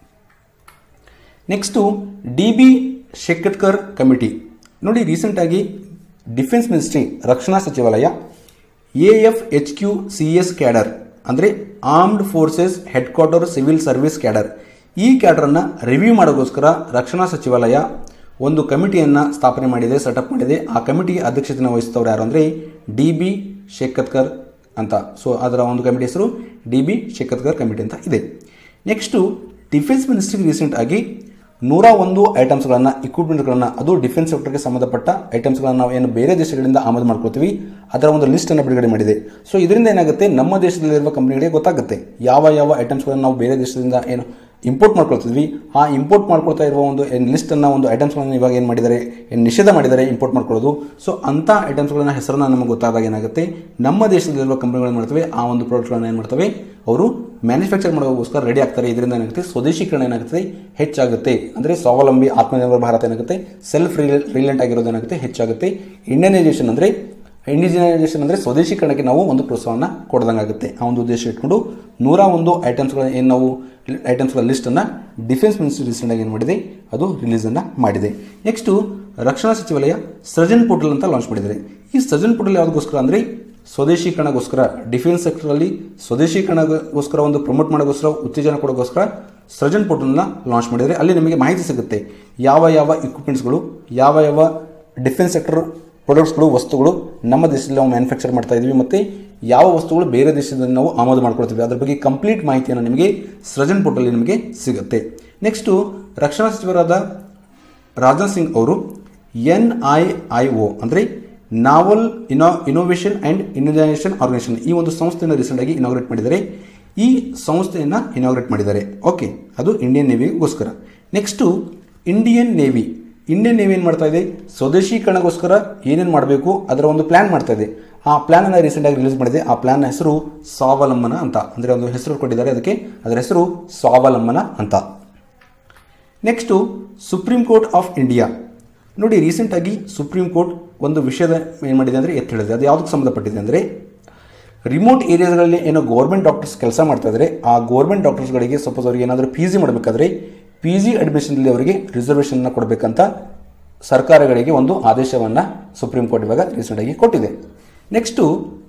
next D B Shekatkar committee ನೋಡಿ ರೀಸೆಂಟಾಗಿ ಡಿಫೆನ್ಸ್ ಮಿನಿಸ್ಟ್ರಿ ರಕ್ಷಣಾ ಸಚಿವಾಲಯ A F H Q C S cadre ಅಂದರೆ armed forces headquarter civil service cadre ಈ ಕ್ಯಾಡರನ್ನು ರಿವ್ಯೂ ಮಾಡೋಕ್ಕೋಸ್ಕರ ರಕ್ಷಣಾ ಸಚಿವಾಲಯ ಒಂದು ಕಮಿಟಿಯನ್ನು ಸ್ಥಾಪನೆ ಮಾಡಿದೆ ಸೆಟಪ್ ಮಾಡಿದೆ ಆ ಕಮಿಟಿಗೆ ಅಧ್ಯಕ್ಷತೆಯನ್ನು ವಹಿಸ್ತವ್ರು ಯಾರು ಅಂದರೆ ಡಿ ಬಿ ಶೇಖತ್ಕರ್ ಅಂತ ಸೊ ಅದರ ಒಂದು ಕಮಿಟಿ ಹೆಸರು ಡಿ ಬಿ ಶೇಖತ್ಕರ್ ಕಮಿಟಿ ಅಂತ ಇದೆ ನೆಕ್ಸ್ಟು ಡಿಫೆನ್ಸ್ ಮಿನಿಸ್ಟ್ರಿಗೆ ರೀಸೆಂಟ್ ಆಗಿ ನೂರ ಒಂದು ಐಟಮ್ಸ್ಗಳನ್ನು ಇಕ್ವಿಪ್ಮೆಂಟ್ಗಳನ್ನು ಅದು ಡಿಫೆನ್ಸ್ ಸೆಕ್ಟರ್ಗೆ ಸಂಬಂಧಪಟ್ಟ ಐಟಮ್ಸ್ಗಳನ್ನು ನಾವು ಏನು ಬೇರೆ ದೇಶಗಳಿಂದ ಆಮದು ಮಾಡ್ಕೊಳ್ತೀವಿ ಅದರ ಒಂದು ಲಿಸ್ಟನ್ನು ಬಿಡುಗಡೆ ಮಾಡಿದೆ ಸೊ ಇದರಿಂದ ಏನಾಗುತ್ತೆ ನಮ್ಮ ದೇಶದಲ್ಲಿರುವ ಕಂಪನಿಗಳಿಗೆ ಗೊತ್ತಾಗುತ್ತೆ ಯಾವ ಯಾವ ಐಟಮ್ಸ್ಗಳನ್ನು ನಾವು ಬೇರೆ ದೇಶದಿಂದ ಏನು ಇಂಪೋರ್ಟ್ ಮಾಡ್ಕೊಳ್ತಿದ್ವಿ ಆ ಇಂಪೋರ್ಟ್ ಮಾಡ್ಕೊಳ್ತಾ ಇರುವ ಒಂದು ಲಿಸ್ಟನ್ನು ಒಂದು ಐಟಮ್ಸ್ಗಳನ್ನು ಇವಾಗ ಏನು ಮಾಡಿದ್ದಾರೆ ಏನು ನಿಷೇಧ ಮಾಡಿದ್ದಾರೆ ಇಂಪೋರ್ಟ್ ಮಾಡ್ಕೊಳ್ಳೋದು ಸೊ ಅಂಥ ಐಟಮ್ಸ್ಗಳನ್ನ ಹೆಸರನ್ನು ನಮಗೆ ಗೊತ್ತಾದಾಗ ಏನಾಗುತ್ತೆ ನಮ್ಮ ದೇಶದಲ್ಲಿರುವ ಕಂಪನಿಗಳು ಮಾಡ್ತವೆ ಆ ಒಂದು ಪ್ರಾಡಕ್ಟ್ಗಳನ್ನು ಏನು ಮಾಡ್ತವೆ ಅವರು ಮ್ಯಾನುಫ್ಯಾಕ್ಚರ್ ಮಾಡೋಕ್ಕೋಸ್ಕರ ರೆಡಿ ಆಗ್ತಾರೆ ಇದರಿಂದ ಏನಾಗುತ್ತೆ ಸ್ವದೇಶೀಕರಣ ಏನಾಗುತ್ತೆ ಹೆಚ್ಚಾಗುತ್ತೆ ಅಂದರೆ ಸ್ವಾವಲಂಬಿ ಆತ್ಮನಿರ್ಭರ ಭಾರತ ಏನಾಗುತ್ತೆ ಸೆಲ್ಫ್ ರಿಲೆಂಟ್ ಆಗಿರೋದು ಏನಾಗುತ್ತೆ ಹೆಚ್ಚಾಗುತ್ತೆ ಇಂಡಿಯನೈಸೇಷನ್ ಅಂದರೆ ಇಂಡಿಜಿನೈಸೇಷನ್ ಅಂದರೆ ಸ್ವದೇಶೀಕರಣಕ್ಕೆ ನಾವು ಒಂದು ಪ್ರೋತ್ಸಾಹವನ್ನು ಕೊಡ್ದಂಗಾಗುತ್ತೆ ಆ ಒಂದು ಉದ್ದೇಶ ಇಟ್ಕೊಂಡು ನೂರ ಒಂದು ಐಟಮ್ಸ್ಗಳ ಏನು ನಾವು ಐಟಮ್ಸ್ಗಳ ಲಿಸ್ಟನ್ನು ಡಿಫೆನ್ಸ್ ಮಿನಿಸ್ಟ್ರಿ ರೀಸೆಂಟಾಗಿ ಏನು ಮಾಡಿದೆ ಅದು ರಿಲೀಸನ್ನು ಮಾಡಿದೆ ನೆಕ್ಸ್ಟು ರಕ್ಷಣಾ ಸಚಿವಾಲಯ ಸೃಜನ್ ಪೋರ್ಟಲ್ ಅಂತ ಲಾಂಚ್ ಮಾಡಿದ್ದಾರೆ ಈ ಸೃಜನ್ ಪೋರ್ಟಲ್ ಯಾವುದಕ್ಕೋಸ್ಕರ ಅಂದರೆ ಸ್ವದೇಶೀಕರಣಗೋಸ್ಕರ ಡಿಫೆನ್ಸ್ ಸೆಕ್ಟರಲ್ಲಿ ಸ್ವದೇಶೀಕರಣಗೋಸ್ಕರ ಒಂದು ಪ್ರಮೋಟ್ ಮಾಡೋಕ್ಕೋಸ್ಕರ ಉತ್ತೇಜನ ಕೊಡೋಕ್ಕೋಸ್ಕರ ಸೃಜನ್ ಪೋರ್ಟಲ್ನ ಲಾಂಚ್ ಮಾಡಿದರೆ ಅಲ್ಲಿ ನಿಮಗೆ ಮಾಹಿತಿ ಸಿಗುತ್ತೆ ಯಾವ ಯಾವ ಇಕ್ವಿಪ್ಮೆಂಟ್ಸ್ಗಳು ಯಾವ ಯಾವ ಡಿಫೆನ್ಸ್ ಸೆಕ್ಟರ್ ಪ್ರಾಡಕ್ಟ್ಸ್ಗಳು ವಸ್ತುಗಳು ನಮ್ಮ ದೇಶದಲ್ಲಿ ನಾವು ಮ್ಯಾನುಫ್ಯಾಕ್ಚರ್ ಮಾಡ್ತಾ ಇದ್ದೀವಿ ಮತ್ತು ಯಾವ ವಸ್ತುಗಳು ಬೇರೆ ದೇಶದಲ್ಲಿ ನಾವು ಆಮದು ಮಾಡ್ಕೊಳ್ತೀವಿ ಅದ್ರ ಬಗ್ಗೆ ಕಂಪ್ಲೀಟ್ ಮಾಹಿತಿಯನ್ನು ನಿಮಗೆ ಸೃಜನ್ ಪೋರ್ಟಲ್ಲಿ ನಿಮಗೆ ಸಿಗುತ್ತೆ ನೆಕ್ಸ್ಟು ರಕ್ಷಣಾ ಸಚಿವರಾದ ರಾಜನಾಥ್ ಸಿಂಗ್ ಅವರು ಎನ್ ಐ ಐ ಒ ಅಂದರೆ ನಾವಲ್ ಇನೋ ಇನೋವೇಷನ್ ಆ್ಯಂಡ್ ಇನ್ನೋವೇಷನ್ ಆರ್ಗನೈಸೇಷನ್ ಈ ಒಂದು ಸಂಸ್ಥೆಯನ್ನು ರೀಸೆಂಟಾಗಿ ಇನಾಗ್ರೇಟ್ ಮಾಡಿದ್ದಾರೆ ಈ ಸಂಸ್ಥೆಯನ್ನು ಇನಾಗ್ರೇಟ್ ಮಾಡಿದ್ದಾರೆ ಓಕೆ ಅದು ಇಂಡಿಯನ್ ನೇವಿಗೋಸ್ಕರ next Indian navy Indian navy ಏನು ಮಾಡ್ತಾ ಇದೆ ಸ್ವದೇಶೀಕರಣಗೋಸ್ಕರ ಏನೇನು ಮಾಡಬೇಕು ಅದರ ಒಂದು ಪ್ಲ್ಯಾನ್ ಮಾಡ್ತಾ ಇದೆ ಆ ಪ್ಲ್ಯಾನನ್ನು ರೀಸೆಂಟಾಗಿ ರಿಲೀಸ್ ಮಾಡಿದೆ ಆ ಪ್ಲ್ಯಾನ್ ಹೆಸರು ಸ್ವಾವಲಂಬನ ಅಂತ ಅಂದರೆ ಒಂದು ಹೆಸರು ಕೊಟ್ಟಿದ್ದಾರೆ ಅದಕ್ಕೆ ಅದರ ಹೆಸರು ಸ್ವಾವಲಂಬನ ಅಂತ next Supreme Court of India ನೋಡಿ ರೀಸೆಂಟಾಗಿ ಸುಪ್ರೀಂ ಕೋರ್ಟ್ ಒಂದು ವಿಷಯದ ಏನು ಮಾಡಿದೆ ಅಂದರೆ ಎತ್ತಿ ಹೇಳಿದೆ ಅದು ಯಾವುದಕ್ಕೆ ಸಂಬಂಧಪಟ್ಟಿದೆ ಅಂದರೆ ರಿಮೋಟ್ ಏರಿಯಾಗಳಲ್ಲಿ ಏನೋ ಗೌರ್ಮೆಂಟ್ ಡಾಕ್ಟರ್ಸ್ ಕೆಲಸ ಮಾಡ್ತಾ ಇದ್ದಾರೆ ಆ ಗೌರ್ಮೆಂಟ್ ಡಾಕ್ಟರ್ಸ್ಗಳಿಗೆ ಸಪೋಸ್ ಅವ್ರಿಗೆ ಏನಾದರೂ ಪಿ ಜಿ ಮಾಡಬೇಕಾದ್ರೆ ಪಿ ಜಿ ಅಡ್ಮಿಷನಲ್ಲಿ ಅವರಿಗೆ ರಿಸರ್ವೇಷನ್ನ ಕೊಡಬೇಕಂತ ಸರ್ಕಾರಗಳಿಗೆ ಒಂದು ಆದೇಶವನ್ನು ಸುಪ್ರೀಂ ಕೋರ್ಟ್ ಇವಾಗ ರೀಸೆಂಟಾಗಿ ಕೊಟ್ಟಿದೆ next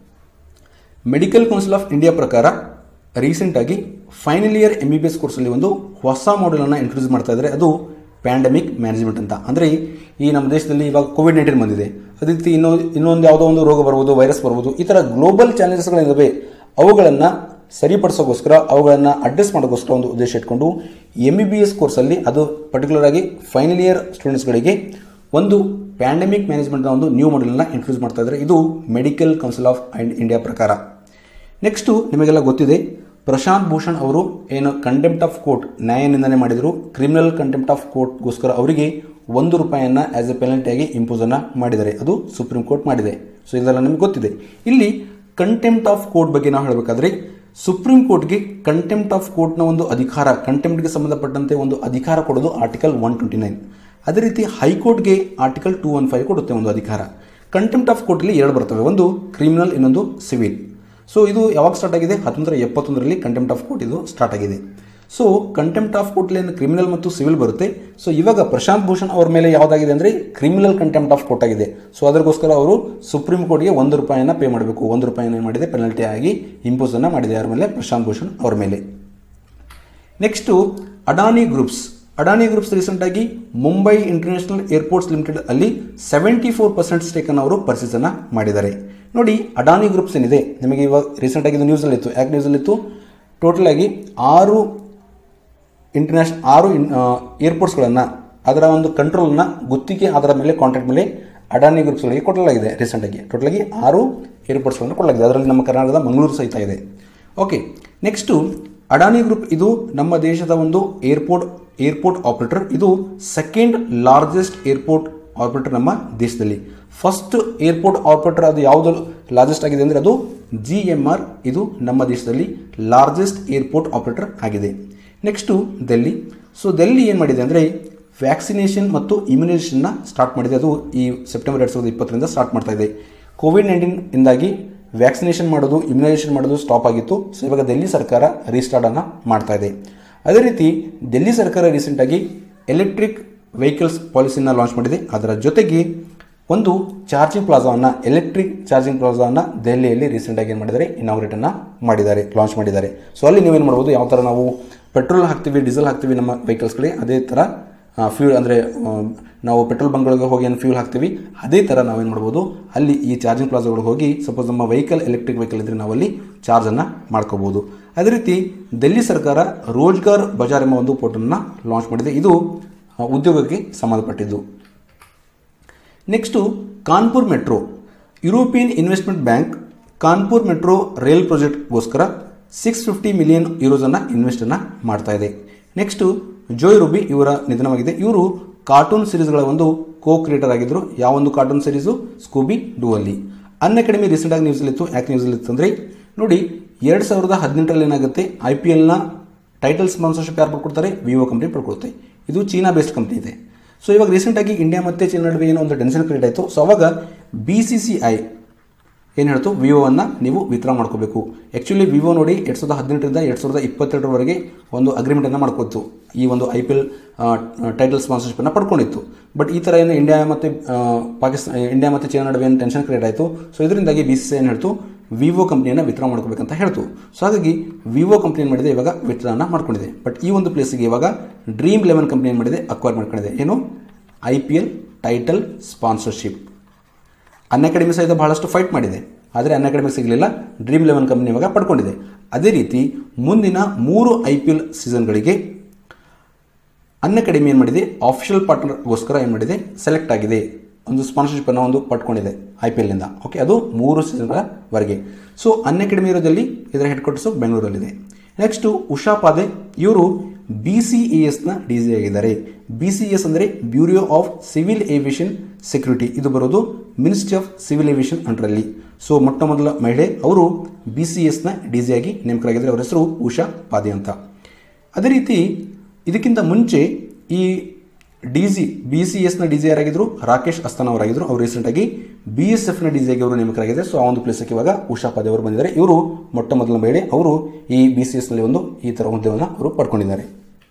Medical Council of India ಪ್ರಕಾರ ರೀಸೆಂಟಾಗಿ final year M B B S ಕೋರ್ಸಲ್ಲಿ ಒಂದು ಹೊಸ ಮಾಡೆಲನ್ನು ಇಂಟ್ರೊಡ್ಯೂಸ್ ಮಾಡ್ತಾ ಇದ್ದಾರೆ ಅದು ಪ್ಯಾಂಡಮಿಕ್ ಮ್ಯಾನೇಜ್ಮೆಂಟ್ ಅಂತ ಅಂದರೆ ಈ ನಮ್ಮ ದೇಶದಲ್ಲಿ ಇವಾಗ ಕೋವಿಡ್ ನೈನ್ಟೀನ್ ಬಂದಿದೆ ಅದೇ ರೀತಿ ಇನ್ನೂ ಇನ್ನೊಂದು ಯಾವುದೋ ಒಂದು ರೋಗ ಬರ್ಬೋದು ವೈರಸ್ ಬರ್ಬೋದು ಈ ಥರ ಗ್ಲೋಬಲ್ ಚಾಲೆಂಜಸ್ಗಳಿದ್ದಾವೆ ಅವುಗಳನ್ನು ಸರಿಪಡಿಸೋಕ್ಕೋಸ್ಕರ ಅವುಗಳನ್ನು ಅಡ್ರೆಸ್ ಮಾಡೋಕ್ಕೋಸ್ಕರ ಒಂದು ಉದ್ದೇಶ ಇಟ್ಕೊಂಡು ಎಮ್ ಬಿ ಬಿ ಎಸ್ ಕೋರ್ಸಲ್ಲಿ ಅದು ಪರ್ಟಿಕ್ಯುಲರ್ ಆಗಿ ಫೈನಲ್ ಇಯರ್ ಸ್ಟೂಡೆಂಟ್ಸ್ಗಳಿಗೆ ಒಂದು ಪ್ಯಾಂಡಮಿಕ್ ಮ್ಯಾನೇಜ್ಮೆಂಟ್ನ ಒಂದು ನ್ಯೂ ಮಾಡೆಲ್ನ ಇಂಟ್ರೊಡ್ಯೂಸ್ ಮಾಡ್ತಾ ಇದ್ದಾರೆ ಇದು Medical Council of and India ಪ್ರಕಾರ ನೆಕ್ಸ್ಟು ನಿಮಗೆಲ್ಲ ಗೊತ್ತಿದೆ ಪ್ರಶಾಂತ್ ಭೂಷಣ್ ಅವರು ಏನು ಕಂಟೆಂಪ್ಟ್ ಆಫ್ ಕೋರ್ಟ್ ನ್ಯಾಯ ನಿಂದನೆ ಮಾಡಿದರು ಕ್ರಿಮಿನಲ್ ಕಂಟೆಂಪ್ಟ್ ಆಫ್ ಕೋರ್ಟ್ಗೋಸ್ಕರ ಅವರಿಗೆ ಒಂದು ರೂಪಾಯಿಯನ್ನು ಆ್ಯಸ್ ಎ ಪೆನಲ್ಟಿಯಾಗಿ ಇಂಪೋಸನ್ನು ಮಾಡಿದ್ದಾರೆ ಅದು ಸುಪ್ರೀಂ ಕೋರ್ಟ್ ಮಾಡಿದೆ ಸೊ ಇದೆಲ್ಲ ನಿಮಗೆ ಗೊತ್ತಿದೆ ಇಲ್ಲಿ ಕಂಟೆಂಪ್ಟ್ ಆಫ್ ಕೋರ್ಟ್ ಬಗ್ಗೆ ನಾವು ಹೇಳಬೇಕಾದ್ರೆ ಸುಪ್ರೀಂ ಕೋರ್ಟ್ಗೆ ಕಂಟೆಂಪ್ಟ್ ಆಫ್ ಕೋರ್ಟ್ನ ಒಂದು ಅಧಿಕಾರ ಕಂಟೆಂಪ್ಟ್ಗೆ ಸಂಬಂಧಪಟ್ಟಂತೆ ಒಂದು ಅಧಿಕಾರ ಕೊಡೋದು ಆರ್ಟಿಕಲ್ ಒನ್ ಟ್ವೆಂಟಿ ನೈನ್ ಅದೇ ರೀತಿ ಹೈಕೋರ್ಟ್ಗೆ ಆರ್ಟಿಕಲ್ ಟೂ ಒನ್ ಫೈವ್ ಕೊಡುತ್ತೆ ಒಂದು ಅಧಿಕಾರ ಕಂಟೆಂಪ್ಟ್ ಆಫ್ ಕೋರ್ಟಲ್ಲಿ ಎರಡು ಬರ್ತವೆ ಒಂದು ಕ್ರಿಮಿನಲ್ ಇನ್ನೊಂದು ಸಿವಿಲ್ ಸೊ ಇದು ಯಾವಾಗ ಸ್ಟಾರ್ಟ್ ಆಗಿದೆ ಹತ್ತೊಂದರ ಎಪ್ಪತ್ತೊಂದರಲ್ಲಿ ಕಂಟೆಂಪ್ಟ್ ಆಫ್ ಕೋರ್ಟ್ ಇದು ಸ್ಟಾರ್ಟ್ ಆಗಿದೆ ಸೊ ಕಂಟೆಂಪ್ಟ್ ಆಫ್ ಕೋರ್ಟ್ಲಿ ಕ್ರಿಮಿನಲ್ ಮತ್ತು ಸಿವಿಲ್ ಬರುತ್ತೆ ಸೊ ಇವಾಗ ಪ್ರಶಾಂತ್ ಭೂಷಣ್ ಅವ್ರ ಮೇಲೆ ಯಾವುದಾಗಿದೆ ಅಂದರೆ ಕ್ರಿಮಿನಲ್ ಕಂಟೆಂಪ್ಟ್ ಆಫ್ ಕೋರ್ಟ್ ಆಗಿದೆ ಸೊ ಅದಕ್ಕೋಸ್ಕರ ಅವರು ಸುಪ್ರೀಂ ಕೋರ್ಟ್ಗೆ ಒಂದು ರೂಪಾಯಿನ ಪೇ ಮಾಡಬೇಕು ಒಂದು ರೂಪಾಯಿನ ಏನು ಮಾಡಿದೆ ಪೆನಲ್ಟಿ ಆಗಿ ಇಂಪೋಸನ್ನು ಮಾಡಿದೆ ಯಾರ ಮೇಲೆ ಪ್ರಶಾಂತ್ ಭೂಷಣ್ ಅವ್ರ ಮೇಲೆ next Adani groups Adani groups ರೀಸೆಂಟಾಗಿ ಮುಂಬೈ ಇಂಟರ್ನ್ಯಾಷನಲ್ ಏರ್ಪೋರ್ಟ್ಸ್ ಲಿಮಿಟೆಡ್ ಅಲ್ಲಿ ಸೆವೆಂಟಿ ಫೋರ್ ಪರ್ಸೆಂಟ್ ಸ್ಟೇಕನ್ನು ಅವರು ಪರ್ಚೇಸನ್ನು ಮಾಡಿದ್ದಾರೆ ನೋಡಿ ಅಡಾನಿ ಗ್ರೂಪ್ಸ್ ಏನಿದೆ ನಿಮಗೆ ಇವಾಗ ರೀಸೆಂಟಾಗಿ ಇದು ನ್ಯೂಸಲ್ಲಿತ್ತು ಯಾಕೆ ನ್ಯೂಸಲ್ಲಿತ್ತು ಟೋಟಲ್ ಆಗಿ ಆರು ಇಂಟರ್ನ್ಯಾಷನಲ್ ಆರು ಏರ್ಪೋರ್ಟ್ಸ್ಗಳನ್ನು ಅದರ ಒಂದು ಕಂಟ್ರೋಲ್ನ ಗುತ್ತಿಗೆ ಅದರ ಮೇಲೆ ಕಾಂಟ್ರಾಕ್ಟ್ ಮೇಲೆ ಅಡಾನಿ ಗ್ರೂಪ್ಸ್ಗಳಿಗೆ ಕೊಡಲಾಗಿದೆ ರೀಸೆಂಟಾಗಿ ಟೋಟಲಾಗಿ ಆರು ಏರ್ಪೋರ್ಟ್ಸ್ಗಳನ್ನು ಕೊಡಲಾಗಿದೆ ಅದರಲ್ಲಿ ನಮ್ಮ ಕರ್ನಾಟಕದ ಮಂಗಳೂರು ಸಹಿತ ಇದೆ ಓಕೆ ನೆಕ್ಸ್ಟು ಅಡಾನಿ ಗ್ರೂಪ್ ಇದು ನಮ್ಮ ದೇಶದ ಒಂದು ಏರ್ಪೋರ್ಟ್ ಏರ್ಪೋರ್ಟ್ ಆಪರೇಟರ್ ಇದು ಸೆಕೆಂಡ್ ಲಾರ್ಜೆಸ್ಟ್ ಏರ್ಪೋರ್ಟ್ ಆಪರೇಟರ್ ನಮ್ಮ ದೇಶದಲ್ಲಿ ಫಸ್ಟ್ ಏರ್ಪೋರ್ಟ್ ಆಪರೇಟರ್ ಅದು ಯಾವುದು ಲಾರ್ಜೆಸ್ಟ್ ಆಗಿದೆ ಅಂದರೆ ಅದು ಜಿ ಎಮ್ ಆರ್ ಇದು ನಮ್ಮ ದೇಶದಲ್ಲಿ ಲಾರ್ಜೆಸ್ಟ್ ಏರ್ಪೋರ್ಟ್ ಆಪರೇಟರ್ ಆಗಿದೆ ನೆಕ್ಸ್ಟು ಡೆಲ್ಲಿ ಸೊ ಡೆಲ್ಲಿ ಏನು ಮಾಡಿದೆ ಅಂದರೆ ವ್ಯಾಕ್ಸಿನೇಷನ್ ಮತ್ತು ಇಮ್ಯುನೈಸೇಷನ್ನ ಸ್ಟಾರ್ಟ್ ಮಾಡಿದೆ ಅದು ಈ ಸೆಪ್ಟೆಂಬರ್ ಎರಡು ಸಾವಿರದ ಇಪ್ಪತ್ತರಿಂದ ಸ್ಟಾರ್ಟ್ ಮಾಡ್ತಾ ಇದೆ ಕೋವಿಡ್ ನೈನ್ಟೀನ್ ಇಂದಾಗಿ ವ್ಯಾಕ್ಸಿನೇಷನ್ ಮಾಡೋದು ಇಮ್ಯುನೈಸೇಷನ್ ಮಾಡೋದು ಸ್ಟಾಪ್ ಆಗಿತ್ತು ಸೊ ಇವಾಗ ಡೆಲ್ಲಿ ಸರ್ಕಾರ ರೀಸ್ಟಾರ್ಟನ್ನು ಮಾಡ್ತಾ ಇದೆ ಅದೇ ರೀತಿ ಡೆಲ್ಲಿ ಸರ್ಕಾರ ರೀಸೆಂಟಾಗಿ ಎಲೆಕ್ಟ್ರಿಕ್ ವೆಹಿಕಲ್ಸ್ ಪಾಲಿಸಿನ ಲಾಂಚ್ ಮಾಡಿದೆ ಅದರ ಜೊತೆಗೆ ಒಂದು ಚಾರ್ಜಿಂಗ್ ಪ್ಲಾಜಾವನ್ನು ಎಲೆಕ್ಟ್ರಿಕ್ ಚಾರ್ಜಿಂಗ್ ಪ್ಲಾಜಾವನ್ನು ದೆಹಲಿಯಲ್ಲಿ ರೀಸೆಂಟಾಗಿ ಏನು ಮಾಡಿದ್ದಾರೆ ಇನಾಗ್ರೇಟನ್ನು ಮಾಡಿದ್ದಾರೆ ಲಾಂಚ್ ಮಾಡಿದ್ದಾರೆ ಸೊ ಅಲ್ಲಿ ನೀವೇನು ಮಾಡ್ಬೋದು ಯಾವ ಥರ ನಾವು ಪೆಟ್ರೋಲ್ ಹಾಕ್ತೀವಿ ಡೀಸೆಲ್ ಹಾಕ್ತೀವಿ ನಮ್ಮ ವೆಹಿಕಲ್ಸ್ಗಳಿಗೆ ಅದೇ ಥರ ಫ್ಯೂಲ್ ಅಂದರೆ ನಾವು ಪೆಟ್ರೋಲ್ ಬಂಕ್ಗಳಿಗೆ ಹೋಗಿ ಏನು ಫ್ಯೂಲ್ ಹಾಕ್ತೀವಿ ಅದೇ ಥರ ನಾವೇನು ಮಾಡ್ಬೋದು ಅಲ್ಲಿ ಈ ಚಾರ್ಜಿಂಗ್ ಪ್ಲಾಜಾಗಳಿಗೆ ಹೋಗಿ ಸಪೋಸ್ ನಮ್ಮ ವೆಹಿಕಲ್ ಎಲೆಕ್ಟ್ರಿಕ್ ವೆಹಿಕಲ್ ಇದ್ದರೆ ನಾವು ಅಲ್ಲಿ ಚಾರ್ಜನ್ನು ಮಾಡ್ಕೋಬೋದು ಅದೇ ರೀತಿ ಡೆಲ್ಲಿ ಸರ್ಕಾರ ರೋಜ್ಗಾರ್ ಬಜಾರ್ ಎಂಬ ಒಂದು ಪೋರ್ಟಲ್ನ ಲಾಂಚ್ ಮಾಡಿದೆ ಇದು ಉದ್ಯೋಗಕ್ಕೆ ಸಂಬಂಧಪಟ್ಟಿದ್ದು next Kanpur metro European Investment Bank Kanpur metro rail ಪ್ರಾಜೆಕ್ಟ್ಗೋಸ್ಕರ ಸಿಕ್ಸ್ ಫಿಫ್ಟಿ ಮಿಲಿಯನ್ ಯೂರೋಸನ್ನು ಇನ್ವೆಸ್ಟನ್ನು ಮಾಡ್ತಾ ಇದೆ ನೆಕ್ಸ್ಟು ಜೋಯ್ ರುಬಿ ಇವರ ನಿಧನವಾಗಿದೆ ಇವರು ಕಾರ್ಟೂನ್ ಸಿರೀಸ್ಗಳ ಒಂದು ಕೋ ಕ್ರಿಯೇಟರ್ ಆಗಿದ್ದರು ಯಾವ ಒಂದು ಕಾರ್ಟೂನ್ ಸಿರೀಸು ಸ್ಕೂಬಿ ಡೂ ಅಲ್ಲಿ ಅನ್ ಅಕಾಡೆಮಿ ರೀಸೆಂಟಾಗಿ ನ್ಯೂಸಲ್ಲಿತ್ತು ಯಾಕೆ ನ್ಯೂಸಲ್ಲಿತ್ತು ಅಂದರೆ ನೋಡಿ ಎರಡು ಸಾವಿರದ ಹದಿನೆಂಟರಲ್ಲಿ ಏನಾಗುತ್ತೆ ಐ ಪಿ ಎಲ್ನ ಟೈಟಲ್ ಸ್ಪಾನ್ಸರ್ಶಿಪ್ ಯಾರು ಪಡ್ಕೊಡ್ತಾರೆ ವಿವೋ ಕಂಪ್ನಿ ಪಡ್ಕೊಳುತ್ತೆ ಇದು ಚೀನಾ ಬೇಸ್ಡ್ ಕಂಪ್ನಿ ಇದೆ ಸೊ ಇವಾಗ ರೀಸೆಂಟಾಗಿ ಇಂಡಿಯಾ ಮತ್ತು ಚೀನಾ ನಡುವೆ ಏನೋ ಒಂದು ಟೆನ್ಷನ್ ಕ್ರಿಯೇಟ್ ಆಯಿತು ಸೊ ಅವಾಗ ಬಿ ಸಿ ಸಿ ಐ ಏನು ಹೇಳ್ತು ವಿವೋವನ್ನು ನೀವು ವಿತ್ಡ್ರಾ ಮಾಡ್ಕೋಬೇಕು ಆ್ಯಕ್ಚುಲಿ ವಿವೋ ನೋಡಿ ಎರಡು ಸಾವಿರದ ಹದಿನೆಂಟರಿಂದ ಎರಡು ಸಾವಿರದ ಇಪ್ಪತ್ತೆರಡರವರೆಗೆ ಒಂದು ಅಗ್ರಿಮೆಂಟನ್ನು ಮಾಡ್ಕೊತು ಈ ಒಂದು ಐ ಪಿ ಎಲ್ ಟೈಟಲ್ ಸ್ಪಾನ್ಸರ್ಶಿಪ್ಪನ್ನು ಪಡ್ಕೊಂಡಿತ್ತು ಬಟ್ ಈ ಥರ ಏನು ಇಂಡಿಯಾ ಮತ್ತು ಪಾಕಿಸ್ತಾನ ಇಂಡಿಯಾ ಮತ್ತು ಚೈನಾ ನಡುವೆ ಏನು ಟೆನ್ಷನ್ ಕ್ರಿಯೇಟ್ ಆಯಿತು ಸೊ ಇದರಿಂದಾಗಿ ಬಿ ಸಿ ಸಿ ಏನು ಹೇಳ್ತು ವಿವೋ ಕಂಪ್ನಿಯನ್ನು ವಿತ್ಡ್ರಾ ಮಾಡ್ಕೋಬೇಕಂತ ಹೇಳ್ತು ಸೊ ಹಾಗಾಗಿ ವಿವೋ ಕಂಪ್ನಿ ಏನು ಮಾಡಿದೆ ಇವಾಗ ವಿತ್ಡ್ರಾನ ಮಾಡ್ಕೊಂಡಿದೆ ಬಟ್ ಈ ಒಂದು ಪ್ಲೇಸಿಗೆ ಇವಾಗ ಡ್ರೀಮ್ ಲೆವೆನ್ ಕಂಪ್ನಿ ಏನು ಮಾಡಿದೆ ಅಕ್ವೈರ್ ಮಾಡ್ಕೊಂಡಿದೆ ಏನು I P L title sponsorship Unacademy ಸಹಿತ ಬಹಳಷ್ಟು ಫೈಟ್ ಮಾಡಿದೆ ಆದರೆ ಅನ್ ಅಕಾಡೆಮಿ ಸಿಗಲಿಲ್ಲ ಡ್ರೀಮ್ ಲೆವೆನ್ ಕಂಪ್ನಿ ಇವಾಗ ಪಡ್ಕೊಂಡಿದೆ ಅದೇ ರೀತಿ ಮುಂದಿನ ಮೂರು ಐ ಪಿ ಎಲ್ ಸೀಸನ್ಗಳಿಗೆ ಅನ್ ಅಕಾಡೆಮಿ ಏನು ಮಾಡಿದೆ ಆಫಿಷಿಯಲ್ ಪಾರ್ಟ್ನರ್ಗೋಸ್ಕರ ಏನು ಮಾಡಿದೆ ಸೆಲೆಕ್ಟ್ ಆಗಿದೆ ಒಂದು ಸ್ಪಾನ್ಸರ್ಶಿಪ್ ಅನ್ನು ಒಂದು ಪಡ್ಕೊಂಡಿದೆ ಐ ಪಿ ಎಲ್ನಿಂದ ಓಕೆ ಅದು ಮೂರು ಸೀಸನ್ಗಳವರೆಗೆ ಸೊ ಅನ್ ಅಕಾಡೆಮಿ ಇರೋದಲ್ಲಿ ಇದರ ಹೆಡ್ ಕ್ವಾರ್ಟರ್ಸು ಬೆಂಗಳೂರಲ್ಲಿದೆ ನೆಕ್ಸ್ಟು ಉಷಾ ಪಾದೆ ಇವರು ಬಿ ಸಿ ಇ ಎಸ್ನ ಡಿ ಸಿ ಆಗಿದ್ದಾರೆ ಬಿ ಸಿ ಎಸ್ ಅಂದರೆ bureau of civil aviation security ಇದು ಬರೋದು ಮಿನಿಸ್ಟ್ರಿ ಆಫ್ ಸಿವಿಲ್ ಏವಿಯೇಷನ್ ಅಂಡರಲ್ಲಿ ಸೊ ಮೊಟ್ಟ ಮೊದಲ ಮಹಿಳೆ ಅವರು ಬಿ ಸಿ ಎಸ್ನ ಡಿ ಸಿ ಆಗಿ ನೇಮಕರಾಗಿದ್ದಾರೆ ಅವರ ಹೆಸರು ಉಷಾ ಪಾದೆ ಅಂತ ಅದೇ ರೀತಿ ಇದಕ್ಕಿಂತ ಮುಂಚೆ ಈ ಡಿ ಸಿ ಬಿ ಸಿ ಎಸ್ನ ಡಿ ಸಿ ಯಾರಾಗಿದ್ದರು ರಾಕೇಶ್ ಅಸ್ತಾನ್ ಅವರಾಗಿದ್ದರು ಅವರು ರೀಸೆಂಟಾಗಿ ಬಿ ಎಸ್ ಎಫ್ನ ಡಿ ಸಿ ಆಗಿ ಅವರು ನೇಮಕರಾಗಿದ್ದಾರೆ ಸೊ ಆ ಒಂದು ಪ್ಲೇಸಕ್ಕೆ ಇವಾಗ ಉಷಾ ಪಾದೆ ಅವರು ಬಂದಿದ್ದಾರೆ ಇವರು ಮೊಟ್ಟ ಮೊದಲ ಮಹಿಳೆ ಅವರು ಈ ಬಿ ಸಿ ಎಸ್ನಲ್ಲಿ ಒಂದು ಈ ಥರ ಹುದ್ದೆಯನ್ನು ಅವರು ಪಡ್ಕೊಂಡಿದ್ದಾರೆ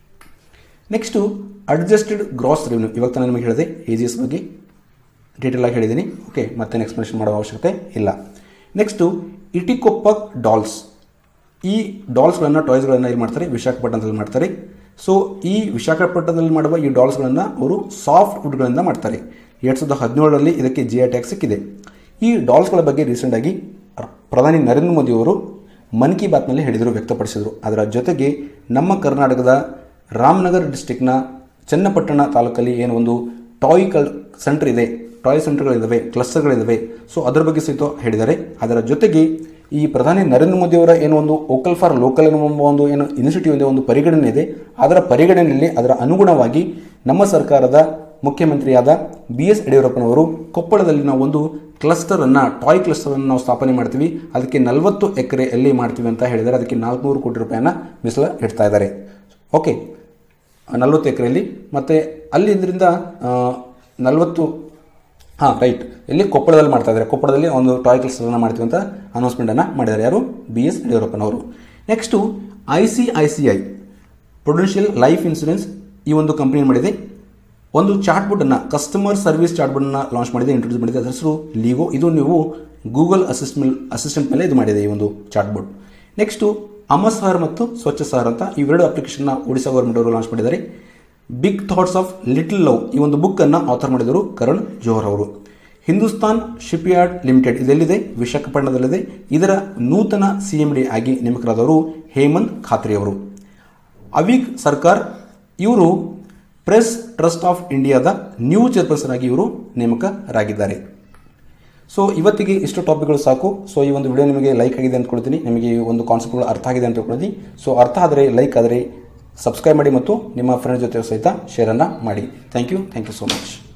ನೆಕ್ಸ್ಟು ಅಡ್ಜಸ್ಟೆಡ್ ಗ್ರಾಸ್ ರೆವೆನ್ಯೂ ಇವಾಗ ನಾನು ನಿಮಗೆ ಹೇಳಿದೆ ಎ ಜಿ ಎಸ್ ಬಗ್ಗೆ ಡೀಟೇಲ್ ಆಗಿ ಹೇಳಿದ್ದೀನಿ ಓಕೆ ಮತ್ತೆ ಎಕ್ಸ್ಪ್ಲನೇಷನ್ ಮಾಡೋ ಅವಶ್ಯಕತೆ ಇಲ್ಲ ನೆಕ್ಸ್ಟು ಇಟಿಕೊಪ್ಪ ಡಾಲ್ಸ್ ಈ ಡಾಲ್ಸ್ಗಳನ್ನು ಟಾಯ್ಸ್ಗಳನ್ನು ಏನು ಮಾಡ್ತಾರೆ ವಿಶಾಖಪಟ್ಟಣದಲ್ಲಿ ಮಾಡ್ತಾರೆ ಸೊ ಈ ವಿಶಾಖಪಟ್ಟಣದಲ್ಲಿ ಮಾಡುವ ಈ ಡಾಲ್ಸ್ಗಳನ್ನು ಅವರು ಸಾಫ್ಟ್ ವುಡ್ಗಳಿಂದ ಮಾಡ್ತಾರೆ ಎರಡು ಸಾವಿರದ ಹದಿನೇಳರಲ್ಲಿ ಇದಕ್ಕೆ ಜಿ ಐ ಟ್ಯಾಗ್ ಸಿಕ್ಕಿದೆ ಈ ಡಾಲ್ಸ್ಗಳ ಬಗ್ಗೆ ರೀಸೆಂಟಾಗಿ ಪ್ರಧಾನಿ ನರೇಂದ್ರ ಮೋದಿಯವರು ಮನ್ ಕಿ ಬಾತ್ನಲ್ಲಿ ಹೇಳಿದರು ವ್ಯಕ್ತಪಡಿಸಿದರು ಅದರ ಜೊತೆಗೆ ನಮ್ಮ ಕರ್ನಾಟಕದ ರಾಮನಗರ ಡಿಸ್ಟಿಕ್ನ ಚನ್ನಪಟ್ಟಣ ತಾಲೂಕಲ್ಲಿ ಏನು ಒಂದು ಟಾಯ್ ಕಲ್ ಸೆಂಟರ್ ಇದೆ ಟಾಯ್ ಸೆಂಟರ್ಗಳಿದ್ದಾವೆ ಕ್ಲಸ್ಟರ್ಗಳಿದ್ದಾವೆ ಸೊ ಅದರ ಬಗ್ಗೆ ಸಹಿತ ಹೇಳಿದ್ದಾರೆ ಅದರ ಜೊತೆಗೆ ಈ ಪ್ರಧಾನಿ ನರೇಂದ್ರ ಮೋದಿಯವರ ಏನು ಒಂದು ವೋಕಲ್ ಫಾರ್ ಲೋಕಲ್ ಎನ್ನುವ ಒಂದು ಏನು ಇನಿಷಿಯೇಟಿವ್ ಇದೆ ಒಂದು ಪರಿಗಣನೆ ಇದೆ ಅದರ ಪರಿಗಣನೆಯಲ್ಲಿ ಅದರ ಅನುಗುಣವಾಗಿ ನಮ್ಮ ಸರ್ಕಾರದ ಮುಖ್ಯಮಂತ್ರಿಯಾದ ಬಿ ಎಸ್ ಯಡಿಯೂರಪ್ಪನವರು ಕೊಪ್ಪಳದಲ್ಲಿ ನಾವು ಒಂದು ಕ್ಲಸ್ಟರನ್ನು ಟಾಯ್ ಕ್ಲಸ್ಟರನ್ನು ನಾವು ಸ್ಥಾಪನೆ ಮಾಡ್ತೀವಿ ಅದಕ್ಕೆ ನಲವತ್ತು ಎಕರೆ ಎಲ್ಲಿ ಮಾಡ್ತೀವಿ ಅಂತ ಹೇಳಿದ್ದಾರೆ ಅದಕ್ಕೆ ನಾಲ್ಕುನೂರು ಕೋಟಿ ರೂಪಾಯಿನ ಮೀಸಲು ಇಡ್ತಾ ಇದ್ದಾರೆ ಓಕೆ ನಲವತ್ತು ಎಕರೆಯಲ್ಲಿ ಮತ್ತು ಅಲ್ಲಿ ಇದರಿಂದ ನಲವತ್ತು ಹಾಂ ರೈಟ್ ಇಲ್ಲಿ ಕೊಪ್ಪಳದಲ್ಲಿ ಮಾಡ್ತಾ ಇದ್ದಾರೆ ಕೊಪ್ಪಳದಲ್ಲಿ ಒಂದು ಟಾಯ್ ಕ್ಲಸ್ಟರನ್ನು ಮಾಡ್ತೀವಿ ಅಂತ ಅನೌನ್ಸ್ಮೆಂಟನ್ನು ಮಾಡಿದ್ದಾರೆ ಯಾರು ಬಿ ಎಸ್ ಯಡಿಯೂರಪ್ಪನವರು next I C I C I Prudential life insurance ಈ ಒಂದು ಕಂಪ್ನಿ ಮಾಡಿದೆ ಒಂದು ಚಾಟ್ಬೋರ್ಡನ್ನು ಕಸ್ಟಮರ್ ಸರ್ವಿಸ್ ಚಾಟ್ಬೋರ್ಡನ್ನು ಲಾಂಚ್ ಮಾಡಿದೆ ಇಂಟ್ರೊಡ್ಯೂಸ್ ಮಾಡಿದೆ ಅದರ ಹೆಸರು ಲೀಗೋ ಇದು ನೀವು ಗೂಗಲ್ ಅಸಿಸ್ಟ್ಮೆಂಟ್ ಅಸಿಸ್ಟೆಂಟ್ ಮೇಲೆ ಇದು ಮಾಡಿದೆ ಈ ಒಂದು ಚಾಟ್ಬೋರ್ಡ್ ನೆಕ್ಸ್ಟು ಅಮಸಹರ್ ಮತ್ತು ಸ್ವಚ್ಛ ಸಹರ್ ಅಂತ ಇವೆರಡು ಅಪ್ಲಿಕೇಶನ್ನ ಒಡಿಶಾ ಗೌರ್ಮೆಂಟ್ ಅವರು ಲಾಂಚ್ ಮಾಡಿದ್ದಾರೆ big thoughts of little love ಈ ಒಂದು ಬುಕ್ಕನ್ನು ಆಥರ್ ಮಾಡಿದರು ಕರಣ್ ಜೋಹರ್ ಅವರು ಹಿಂದೂಸ್ತಾನ್ ಶಿಪ್ಯಾರ್ಡ್ ಲಿಮಿಟೆಡ್ ಇದೆಲ್ಲಿದೆ ವಿಶಾಖಪಟ್ಟಣದಲ್ಲಿದೆ ಇದರ ನೂತನ ಸಿ ಎಂ ಡಿ ಆಗಿ ನೇಮಕರಾದವರು ಹೇಮಂತ್ ಖಾತ್ರಿ ಅವರು ಅವಿಕ್ ಸರ್ಕಾರ್ ಇವರು ಪ್ರೆಸ್ ಟ್ರಸ್ಟ್ ಆಫ್ ಇಂಡಿಯಾದ ನ್ಯೂ ಚೇರ್ಪರ್ಸನ್ ಆಗಿ ಇವರು ನೇಮಕರಾಗಿದ್ದಾರೆ ಸೊ ಇವತ್ತಿಗೆ ಇಷ್ಟು ಟಾಪಿಕ್ಗಳು ಸಾಕು ಸೊ ಈ ಒಂದು ವಿಡಿಯೋ ನಿಮಗೆ ಲೈಕ್ ಆಗಿದೆ ಅಂದ್ಕೊಳ್ತೀನಿ ನಿಮಗೆ ಈ ಒಂದು ಕಾನ್ಸೆಪ್ಟ್ಗಳು ಅರ್ಥ ಆಗಿದೆ ಅಂತ ತಿಳ್ಕೊಳ್ತೀನಿ ಸೊ ಅರ್ಥ ಆದರೆ ಲೈಕ್ ಆದರೆ ಸಬ್ಸ್ಕ್ರೈಬ್ ಮಾಡಿ ಮತ್ತು ನಿಮ್ಮ ಫ್ರೆಂಡ್ ಜೊತೆ ಸಹಿತ ಶೇರನ್ನು ಮಾಡಿ thank you thank you so much